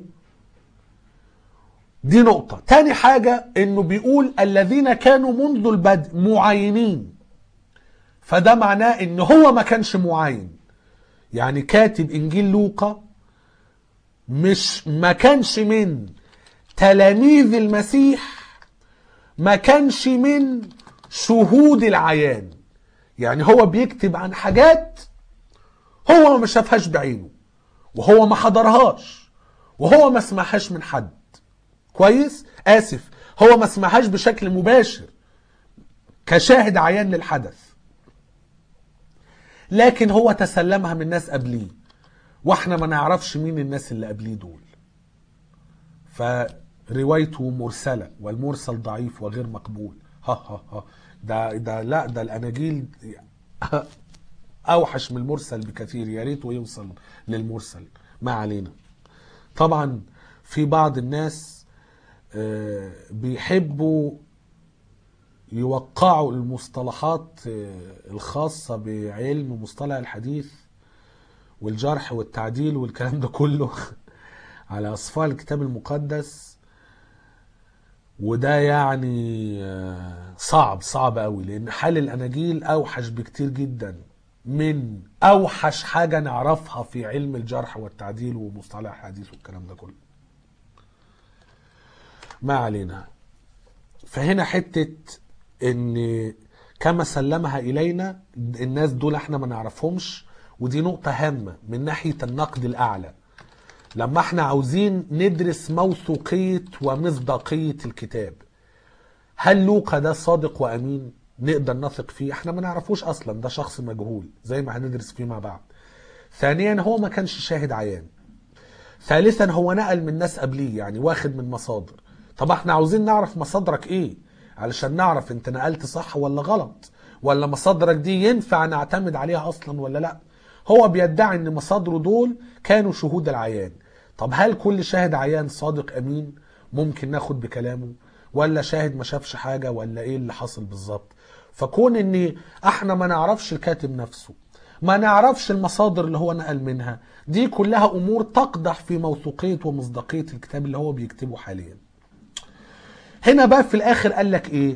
دي نقطة تاني حاجة انه بيقول الذين كانوا منذ البدء معينين فده معناه ان هو ما كانش معين يعني كاتب انجيل لوقا مش ما كانش من تلاميذ المسيح ما كانش من شهود العيان يعني هو بيكتب عن حاجات هو ما شافهاش بعينه وهو ما حضرهاش وهو ما سمعهاش من حد كويس اسف هو ما سمعهاش بشكل مباشر كشاهد عيان للحدث لكن هو تسلمها من ناس قبليه واحنا ما نعرفش مين الناس اللي قبليه دول فروايته مرسلة والمرسل ضعيف وغير مقبول ها ها ها ده ده لا ده الاناجيل اوحش من المرسل بكثير يا ريته يوصل للمرسل ما علينا طبعا في بعض الناس آه، بيحبوا يوقعوا المصطلحات آه، الخاصة بعلم مصطلح الحديث والجرح والتعديل والكلام ده كله على أصفار الكتاب المقدس وده يعني آه، صعب صعب قوي لأن حال الأناجيل أوحش بكتير جدا من أوحش حاجة نعرفها في علم الجرح والتعديل ومصطلح الحديث والكلام ده كله ما علينا فهنا حتة ان كما سلمها الينا الناس دول احنا ما نعرفهمش ودي نقطة هامة من ناحية النقد الاعلى لما احنا عاوزين ندرس موثوقية ومصداقية الكتاب هل لوقا ده صادق وامين نقدر نثق فيه احنا ما نعرفوش اصلا ده شخص مجهول زي ما هندرس فيه مع بعض ثانيا هو ما كانش شاهد عيان ثالثا هو نقل من ناس قبليه يعني واخد من مصادر طب احنا عاوزين نعرف مصادرك ايه علشان نعرف انت نقلت صح ولا غلط ولا مصادرك دي ينفع نعتمد عليها اصلا ولا لا هو بيدعي ان مصادره دول كانوا شهود العيان طب هل كل شاهد عيان صادق امين ممكن ناخد بكلامه ولا شاهد ما شافش حاجه ولا ايه اللي حصل بالظبط فكون ان احنا ما نعرفش الكاتب نفسه ما نعرفش المصادر اللي هو نقل منها دي كلها امور تقدح في موثوقيه ومصداقيه الكتاب اللي هو بيكتبه حاليا هنا بقى في الاخر قال لك ايه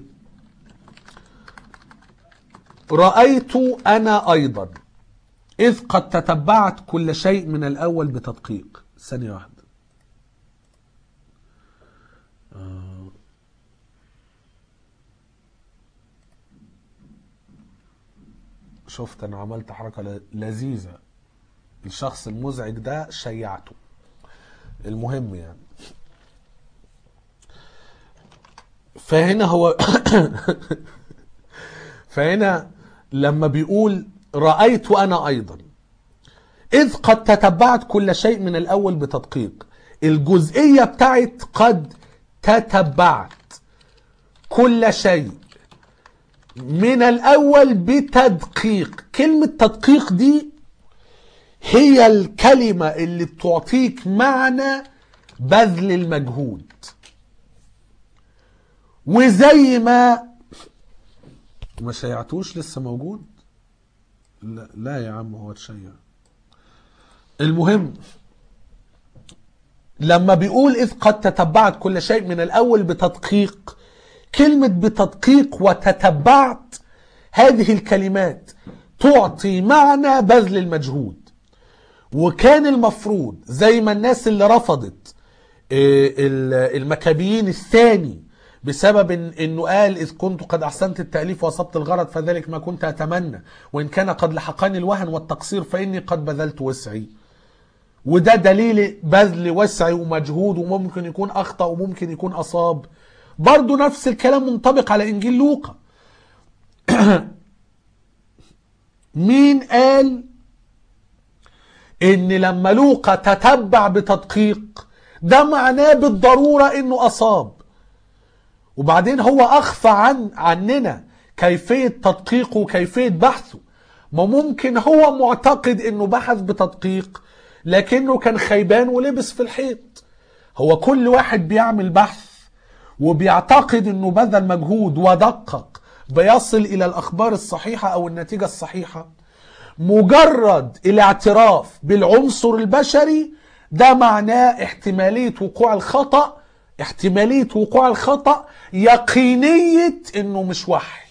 رايت انا ايضا اذ قد تتبعت كل شيء من الاول بتدقيق ثانيه واحده آه. شفت انا عملت حركه ل- لذيذه الشخص المزعج ده شيعته المهم يعني فهنا هو فهنا لما بيقول رأيت أنا أيضا إذ قد تتبعت كل شيء من الأول بتدقيق الجزئية بتاعت قد تتبعت كل شيء من الأول بتدقيق كلمة تدقيق دي هي الكلمة اللي بتعطيك معنى بذل المجهود وزي ما ما شيعتوش لسه موجود لا, لا يا عم هو اتشيع المهم لما بيقول إذ قد تتبعت كل شيء من الأول بتدقيق كلمة بتدقيق وتتبعت هذه الكلمات تعطي معنى بذل المجهود وكان المفروض زي ما الناس اللي رفضت آه، ال- المكابيين الثاني بسبب إن انه قال اذ كنت قد احسنت التاليف واصبت الغرض فذلك ما كنت اتمنى وان كان قد لحقني الوهن والتقصير فاني قد بذلت وسعي وده دليل بذل وسعي ومجهود وممكن يكون اخطا وممكن يكون اصاب برضو نفس الكلام منطبق على انجيل لوقا مين قال ان لما لوقا تتبع بتدقيق ده معناه بالضروره انه اصاب وبعدين هو اخفى عن عننا كيفيه تدقيقه وكيفيه بحثه ما ممكن هو معتقد انه بحث بتدقيق لكنه كان خيبان ولبس في الحيط هو كل واحد بيعمل بحث وبيعتقد انه بذل مجهود ودقق بيصل الى الاخبار الصحيحه او النتيجه الصحيحه مجرد الاعتراف بالعنصر البشري ده معناه احتماليه وقوع الخطا احتماليه وقوع الخطا يقينيه انه مش وحي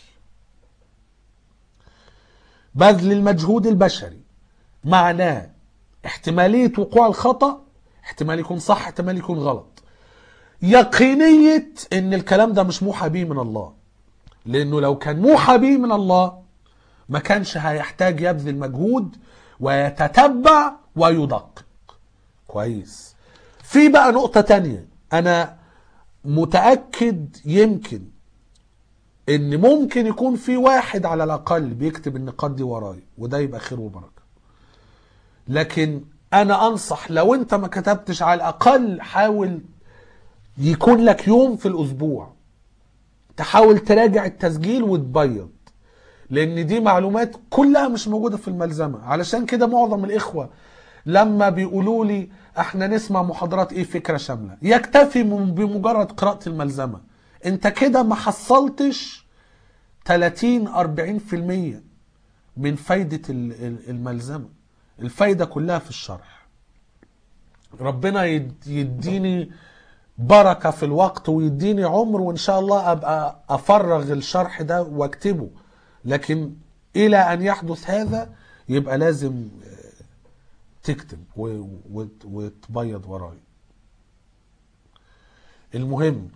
بذل المجهود البشري معناه احتماليه وقوع الخطا احتمال يكون صح احتمال يكون غلط يقينيه ان الكلام ده مش موحى به من الله لانه لو كان موحى به من الله ما كانش هيحتاج يبذل مجهود ويتتبع ويدقق كويس في بقى نقطة تانية أنا متأكد يمكن إن ممكن يكون في واحد على الأقل بيكتب النقاط دي وراي وده يبقى خير وبركة لكن أنا أنصح لو أنت ما كتبتش على الأقل حاول يكون لك يوم في الأسبوع تحاول تراجع التسجيل وتبيض لان دي معلومات كلها مش موجوده في الملزمه علشان كده معظم الاخوه لما بيقولوا لي احنا نسمع محاضرات ايه فكره شامله يكتفي من- بمجرد قراءه الملزمه انت كده ما حصلتش 30 40% من فايده ال- ال- الملزمه الفايده كلها في الشرح ربنا يد- يديني بركة في الوقت ويديني عمر وإن شاء الله أبقى أفرغ الشرح ده وأكتبه لكن إلى أن يحدث هذا يبقى لازم آه، تكتب و- وت- وتبيض وراي المهم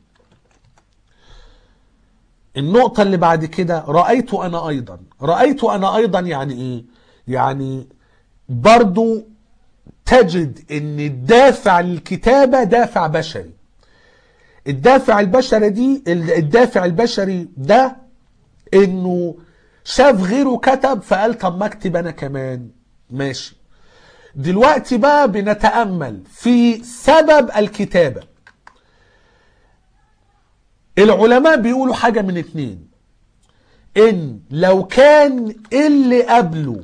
النقطة اللي بعد كده رأيت أنا أيضا رأيت أنا أيضا يعني إيه يعني برضو تجد ان الدافع للكتابة دافع بشري الدافع البشري دي الدافع البشري ده انه شاف غيره كتب فقال طب ما اكتب انا كمان ماشي دلوقتي بقى بنتأمل في سبب الكتابة العلماء بيقولوا حاجة من اتنين ان لو كان اللي قبله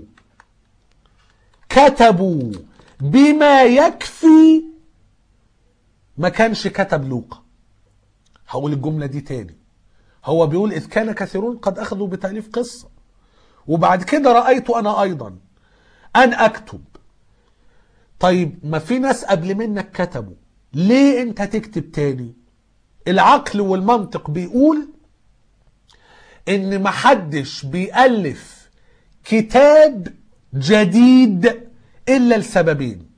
كتبوا بما يكفي ما كانش كتب لوقا هقول الجملة دي تاني هو بيقول إذ كان كثيرون قد أخذوا بتأليف قصة وبعد كده رأيت أنا أيضا أن أكتب طيب ما في ناس قبل منك كتبوا ليه أنت تكتب تاني العقل والمنطق بيقول إن محدش بيألف كتاب جديد إلا لسببين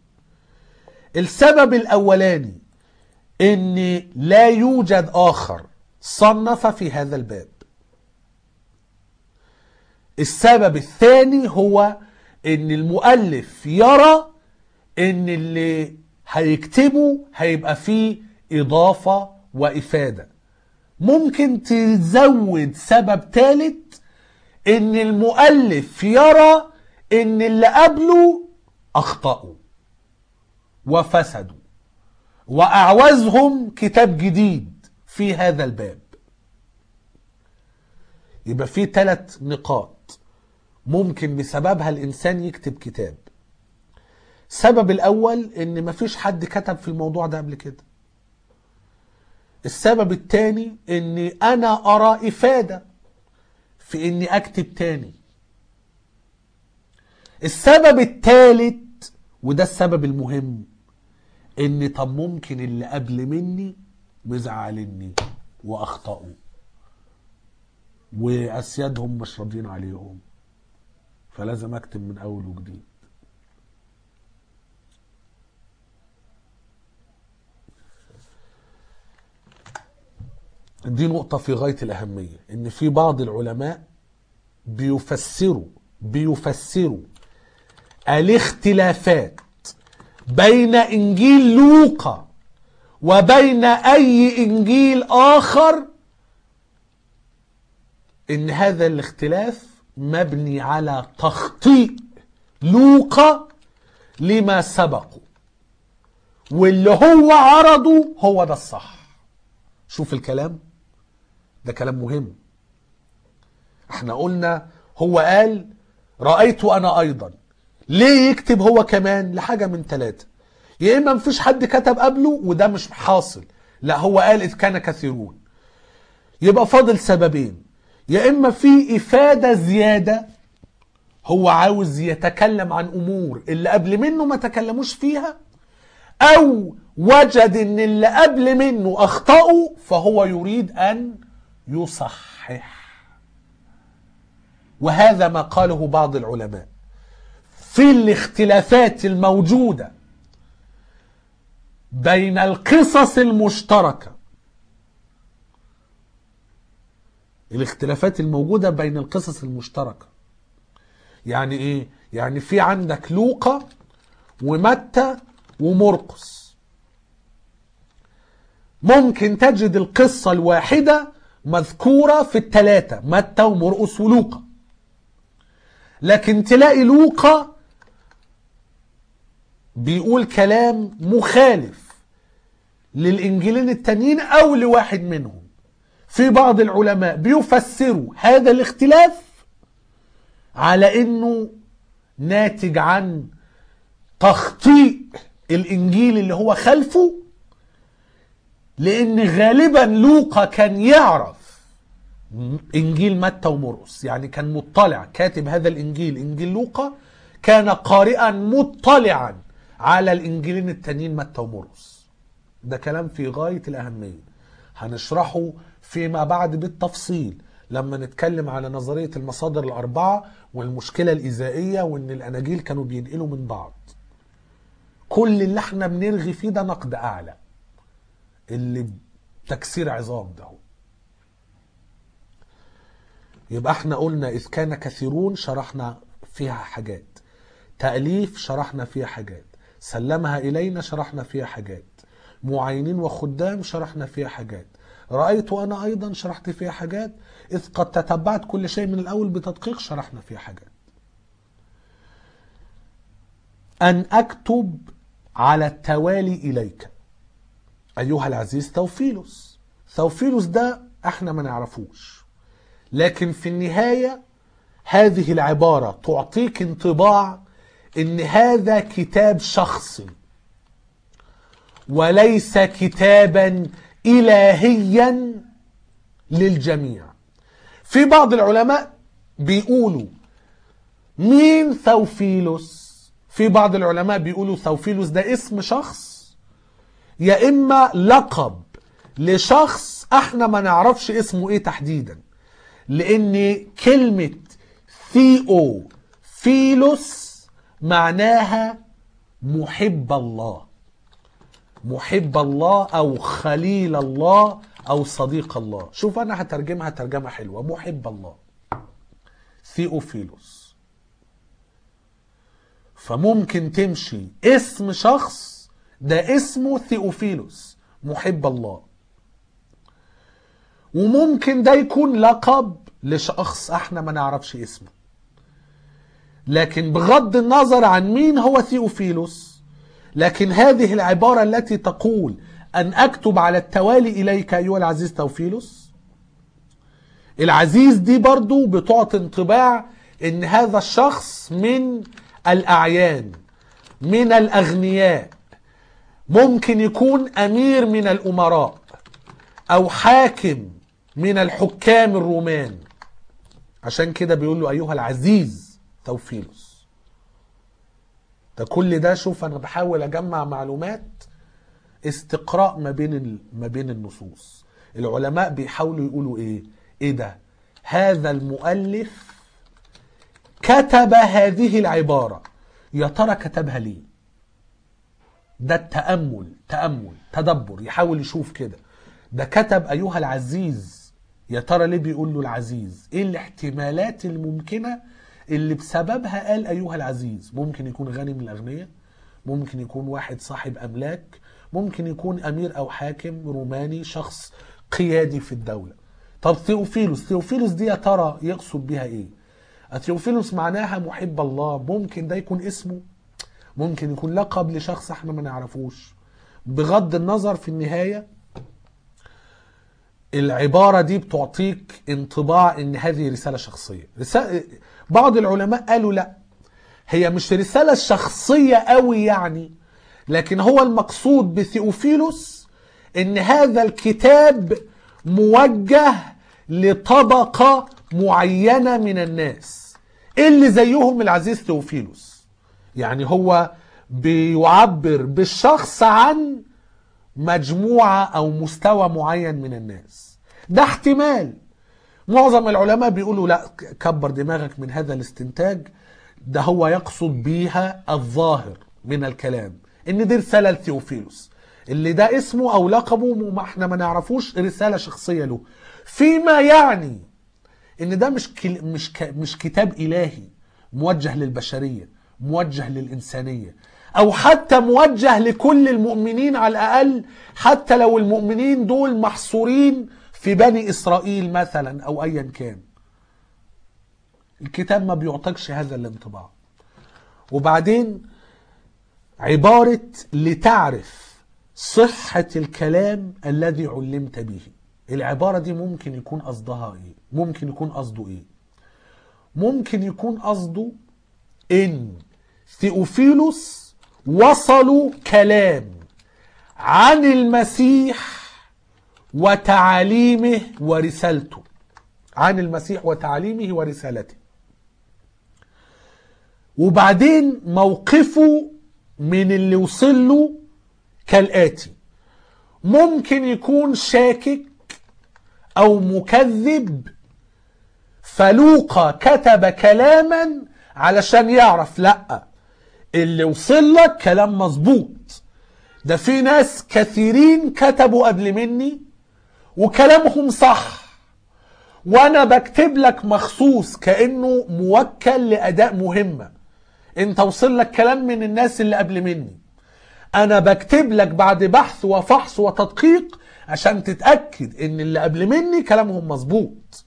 السبب الأولاني ان لا يوجد اخر صنف في هذا الباب السبب الثاني هو ان المؤلف يرى ان اللي هيكتبه هيبقى فيه اضافة وافادة ممكن تزود سبب ثالث ان المؤلف يرى ان اللي قبله اخطأوا وفسدوا واعوزهم كتاب جديد في هذا الباب يبقى في ثلاث نقاط ممكن بسببها الانسان يكتب كتاب السبب الاول ان مفيش حد كتب في الموضوع ده قبل كده السبب الثاني اني انا ارى افاده في اني اكتب تاني السبب الثالث وده السبب المهم ان طب ممكن اللي قبل مني مزعلني واخطأوا واسيادهم مش راضيين عليهم فلازم اكتب من اول وجديد دي نقطة في غاية الأهمية إن في بعض العلماء بيفسروا بيفسروا الاختلافات بين إنجيل لوقا وبين أي إنجيل آخر إن هذا الاختلاف مبني على تخطيء لوقا لما سبقه واللي هو عرضه هو ده الصح شوف الكلام ده كلام مهم احنا قلنا هو قال رأيت أنا أيضا ليه يكتب هو كمان لحاجة من ثلاثة يا إما مفيش حد كتب قبله وده مش حاصل لا هو قال إذ كان كثيرون يبقى فاضل سببين يا إما في إفادة زيادة هو عاوز يتكلم عن أمور اللي قبل منه ما تكلموش فيها أو وجد إن اللي قبل منه أخطأوا فهو يريد أن يصحح وهذا ما قاله بعض العلماء في الاختلافات الموجودة بين القصص المشتركة الاختلافات الموجودة بين القصص المشتركة يعني ايه يعني في عندك لوقا ومتى ومرقس ممكن تجد القصة الواحدة مذكورة في الثلاثة متى ومرقس ولوقا لكن تلاقي لوقا بيقول كلام مخالف للإنجيلين التانيين أو لواحد منهم في بعض العلماء بيفسروا هذا الاختلاف على انه ناتج عن تخطيء الانجيل اللي هو خلفه لان غالبا لوقا كان يعرف انجيل متى ومرقس يعني كان مطلع كاتب هذا الانجيل انجيل لوقا كان قارئا مطلعا على الانجيلين التانيين متى ومرقس ده كلام في غايه الاهميه هنشرحه فيما بعد بالتفصيل لما نتكلم على نظريه المصادر الاربعه والمشكله الايذائيه وان الاناجيل كانوا بينقلوا من بعض كل اللي احنا بنرغي فيه ده نقد اعلى اللي تكسير عظام ده هو. يبقى احنا قلنا اذ كان كثيرون شرحنا فيها حاجات تأليف شرحنا فيها حاجات سلمها إلينا شرحنا فيها حاجات معينين وخدام شرحنا فيها حاجات رأيت أنا أيضا شرحت فيها حاجات إذ قد تتبعت كل شيء من الأول بتدقيق شرحنا فيها حاجات أن أكتب على التوالي إليك أيها العزيز ثوفيلوس ثوفيلوس ده احنا ما نعرفوش لكن في النهاية هذه العبارة تعطيك انطباع ان هذا كتاب شخصي وليس كتابا الهيا للجميع في بعض العلماء بيقولوا مين ثوفيلوس في بعض العلماء بيقولوا ثوفيلوس ده اسم شخص يا اما لقب لشخص احنا ما نعرفش اسمه ايه تحديدا لان كلمة ثيو فيلوس معناها محب الله محب الله او خليل الله او صديق الله شوف انا هترجمها ترجمة حلوة محب الله ثيوفيلوس فممكن تمشي اسم شخص ده اسمه ثيوفيلوس محب الله وممكن ده يكون لقب لشخص احنا ما نعرفش اسمه لكن بغض النظر عن مين هو ثيوفيلوس لكن هذه العبارة التي تقول أن أكتب على التوالي إليك أيها العزيز توفيلوس العزيز دي برضو بتعطي انطباع ان هذا الشخص من الأعيان من الأغنياء ممكن يكون أمير من الأمراء أو حاكم من الحكام الرومان عشان كده بيقول له أيها العزيز توفيلوس ده كل ده شوف أنا بحاول أجمع معلومات استقراء ما بين ال- ما بين النصوص العلماء بيحاولوا يقولوا ايه ايه ده هذا المؤلف كتب هذه العبارة يا ترى كتبها ليه ده التأمل تأمل تدبر يحاول يشوف كده ده كتب أيها العزيز يا ترى ليه بيقول له العزيز ايه الاحتمالات الممكنة اللي بسببها قال أيها العزيز ممكن يكون غني من الأغنياء ممكن يكون واحد صاحب أملاك ممكن يكون أمير أو حاكم روماني شخص قيادي في الدولة طب ثيوفيلوس ثيوفيلوس دي يا ترى يقصد بها ايه ثيوفيلوس معناها محب الله ممكن ده يكون اسمه ممكن يكون لقب لشخص احنا ما نعرفوش بغض النظر في النهاية العبارة دي بتعطيك انطباع ان هذه رسالة شخصية رسالة بعض العلماء قالوا لا هي مش رسالة شخصية قوي يعني لكن هو المقصود بثيوفيلوس ان هذا الكتاب موجه لطبقة معينة من الناس اللي زيهم العزيز ثيوفيلوس يعني هو بيعبر بالشخص عن مجموعة أو مستوى معين من الناس ده احتمال معظم العلماء بيقولوا لا كبر دماغك من هذا الاستنتاج ده هو يقصد بيها الظاهر من الكلام ان دي رسالة لثيوفيلوس اللي ده اسمه او لقبه ما احنا ما نعرفوش رسالة شخصية له فيما يعني ان ده مش كل مش ك مش كتاب الهي موجه للبشريه موجه للانسانيه او حتى موجه لكل المؤمنين على الاقل حتى لو المؤمنين دول محصورين في بني اسرائيل مثلا او ايا كان الكتاب ما بيعطيكش هذا الانطباع وبعدين عباره لتعرف صحه الكلام الذي علمت به العبارة دي ممكن يكون قصدها ايه ممكن يكون قصده ايه ممكن يكون قصده ان ثيوفيلوس وصلوا كلام عن المسيح وتعاليمه ورسالته عن المسيح وتعاليمه ورسالته وبعدين موقفه من اللي وصل له كالآتي ممكن يكون شاكك او مكذب فلوقا كتب كلاما علشان يعرف لا اللي وصل لك كلام مظبوط ده في ناس كثيرين كتبوا قبل مني وكلامهم صح وانا بكتب لك مخصوص كانه موكل لاداء مهمه انت وصل لك كلام من الناس اللي قبل مني انا بكتب لك بعد بحث وفحص وتدقيق عشان تتأكد ان اللي قبل مني كلامهم مظبوط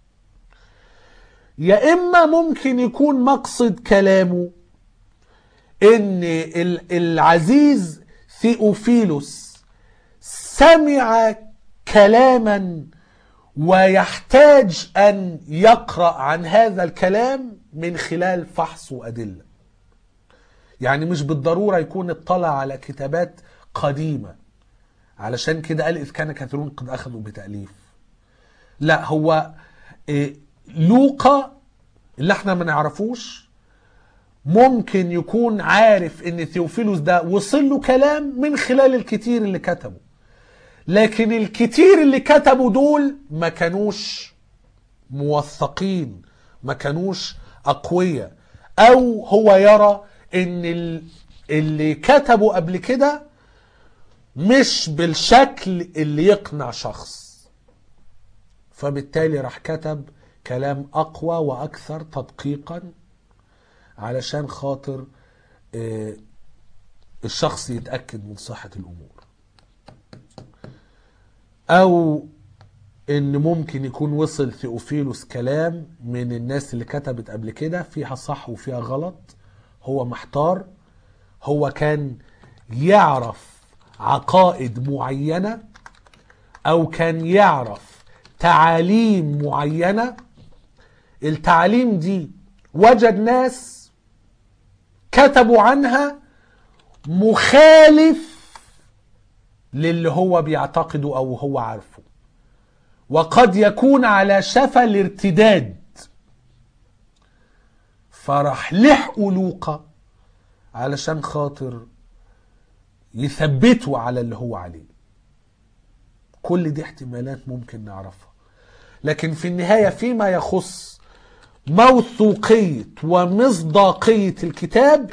يا اما ممكن يكون مقصد كلامه ان العزيز ثيوفيلوس سمع كلاما ويحتاج ان يقرا عن هذا الكلام من خلال فحص وادله يعني مش بالضروره يكون اطلع على كتابات قديمه علشان كده قال اذ كان كثيرون قد اخذوا بتاليف لا هو إيه لوقا اللي احنا ما نعرفوش ممكن يكون عارف ان ثيوفيلوس ده وصل له كلام من خلال الكتير اللي كتبه لكن الكتير اللي كتبوا دول ما كانوش موثقين ما كانوش اقوياء او هو يرى ان اللي كتبوا قبل كده مش بالشكل اللي يقنع شخص فبالتالي راح كتب كلام اقوى واكثر تدقيقا علشان خاطر الشخص يتاكد من صحه الامور او ان ممكن يكون وصل ثيوفيلوس كلام من الناس اللي كتبت قبل كده فيها صح وفيها غلط هو محتار هو كان يعرف عقائد معينه او كان يعرف تعاليم معينه التعاليم دي وجد ناس كتبوا عنها مخالف للي هو بيعتقده او هو عارفه وقد يكون على شفا الارتداد فراح لحقوا لوقا علشان خاطر يثبته على اللي هو عليه كل دي احتمالات ممكن نعرفها لكن في النهاية فيما يخص موثوقية ومصداقية الكتاب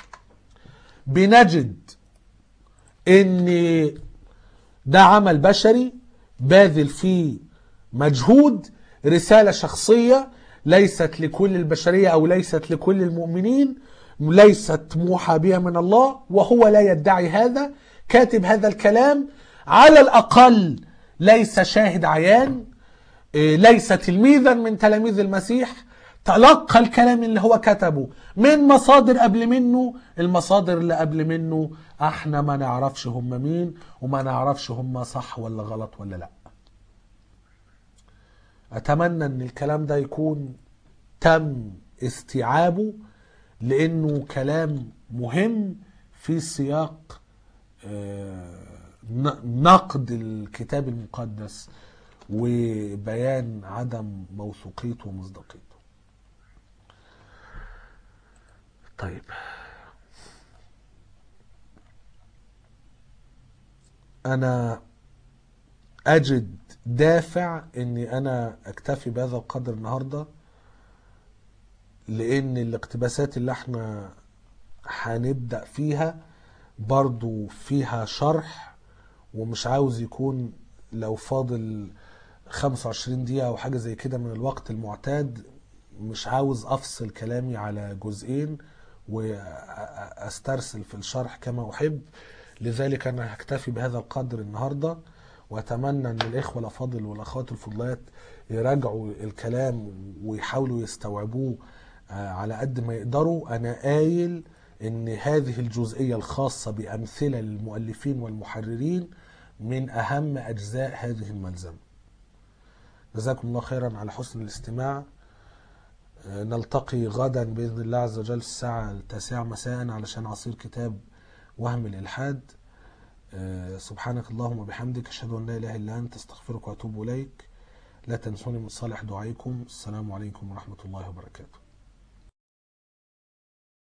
بنجد ان ده عمل بشري باذل فيه مجهود رسالة شخصية ليست لكل البشرية أو ليست لكل المؤمنين ليست موحى بها من الله وهو لا يدعي هذا كاتب هذا الكلام على الأقل ليس شاهد عيان إيه، ليس تلميذا من تلاميذ المسيح تلقى الكلام اللي هو كتبه من مصادر قبل منه المصادر اللي قبل منه احنا ما نعرفش هم مين وما نعرفش هم صح ولا غلط ولا لا اتمنى ان الكلام ده يكون تم استيعابه لانه كلام مهم في سياق آه، ن- نقد الكتاب المقدس وبيان عدم موثوقيته ومصداقيته طيب انا اجد دافع اني انا اكتفي بهذا القدر النهارده لان الاقتباسات اللي احنا هنبدأ فيها برضو فيها شرح ومش عاوز يكون لو فاضل 25 دقيقة أو حاجة زي كده من الوقت المعتاد مش عاوز أفصل كلامي على جزئين وأسترسل في الشرح كما أحب لذلك أنا هكتفي بهذا القدر النهاردة وأتمنى أن الإخوة الأفاضل والأخوات الفضلات يراجعوا الكلام ويحاولوا يستوعبوه آه، على قد ما يقدروا أنا قايل ان هذه الجزئيه الخاصه بامثله للمؤلفين والمحررين من اهم اجزاء هذه الملزمه. جزاكم الله خيرا على حسن الاستماع. آه، نلتقي غدا باذن الله عز وجل في الساعه التاسعه مساء علشان عصير كتاب وهم الالحاد. آه، سبحانك اللهم وبحمدك اشهد ان لا اله الا انت استغفرك واتوب اليك. لا تنسوني من صالح دعائكم السلام عليكم ورحمه الله وبركاته.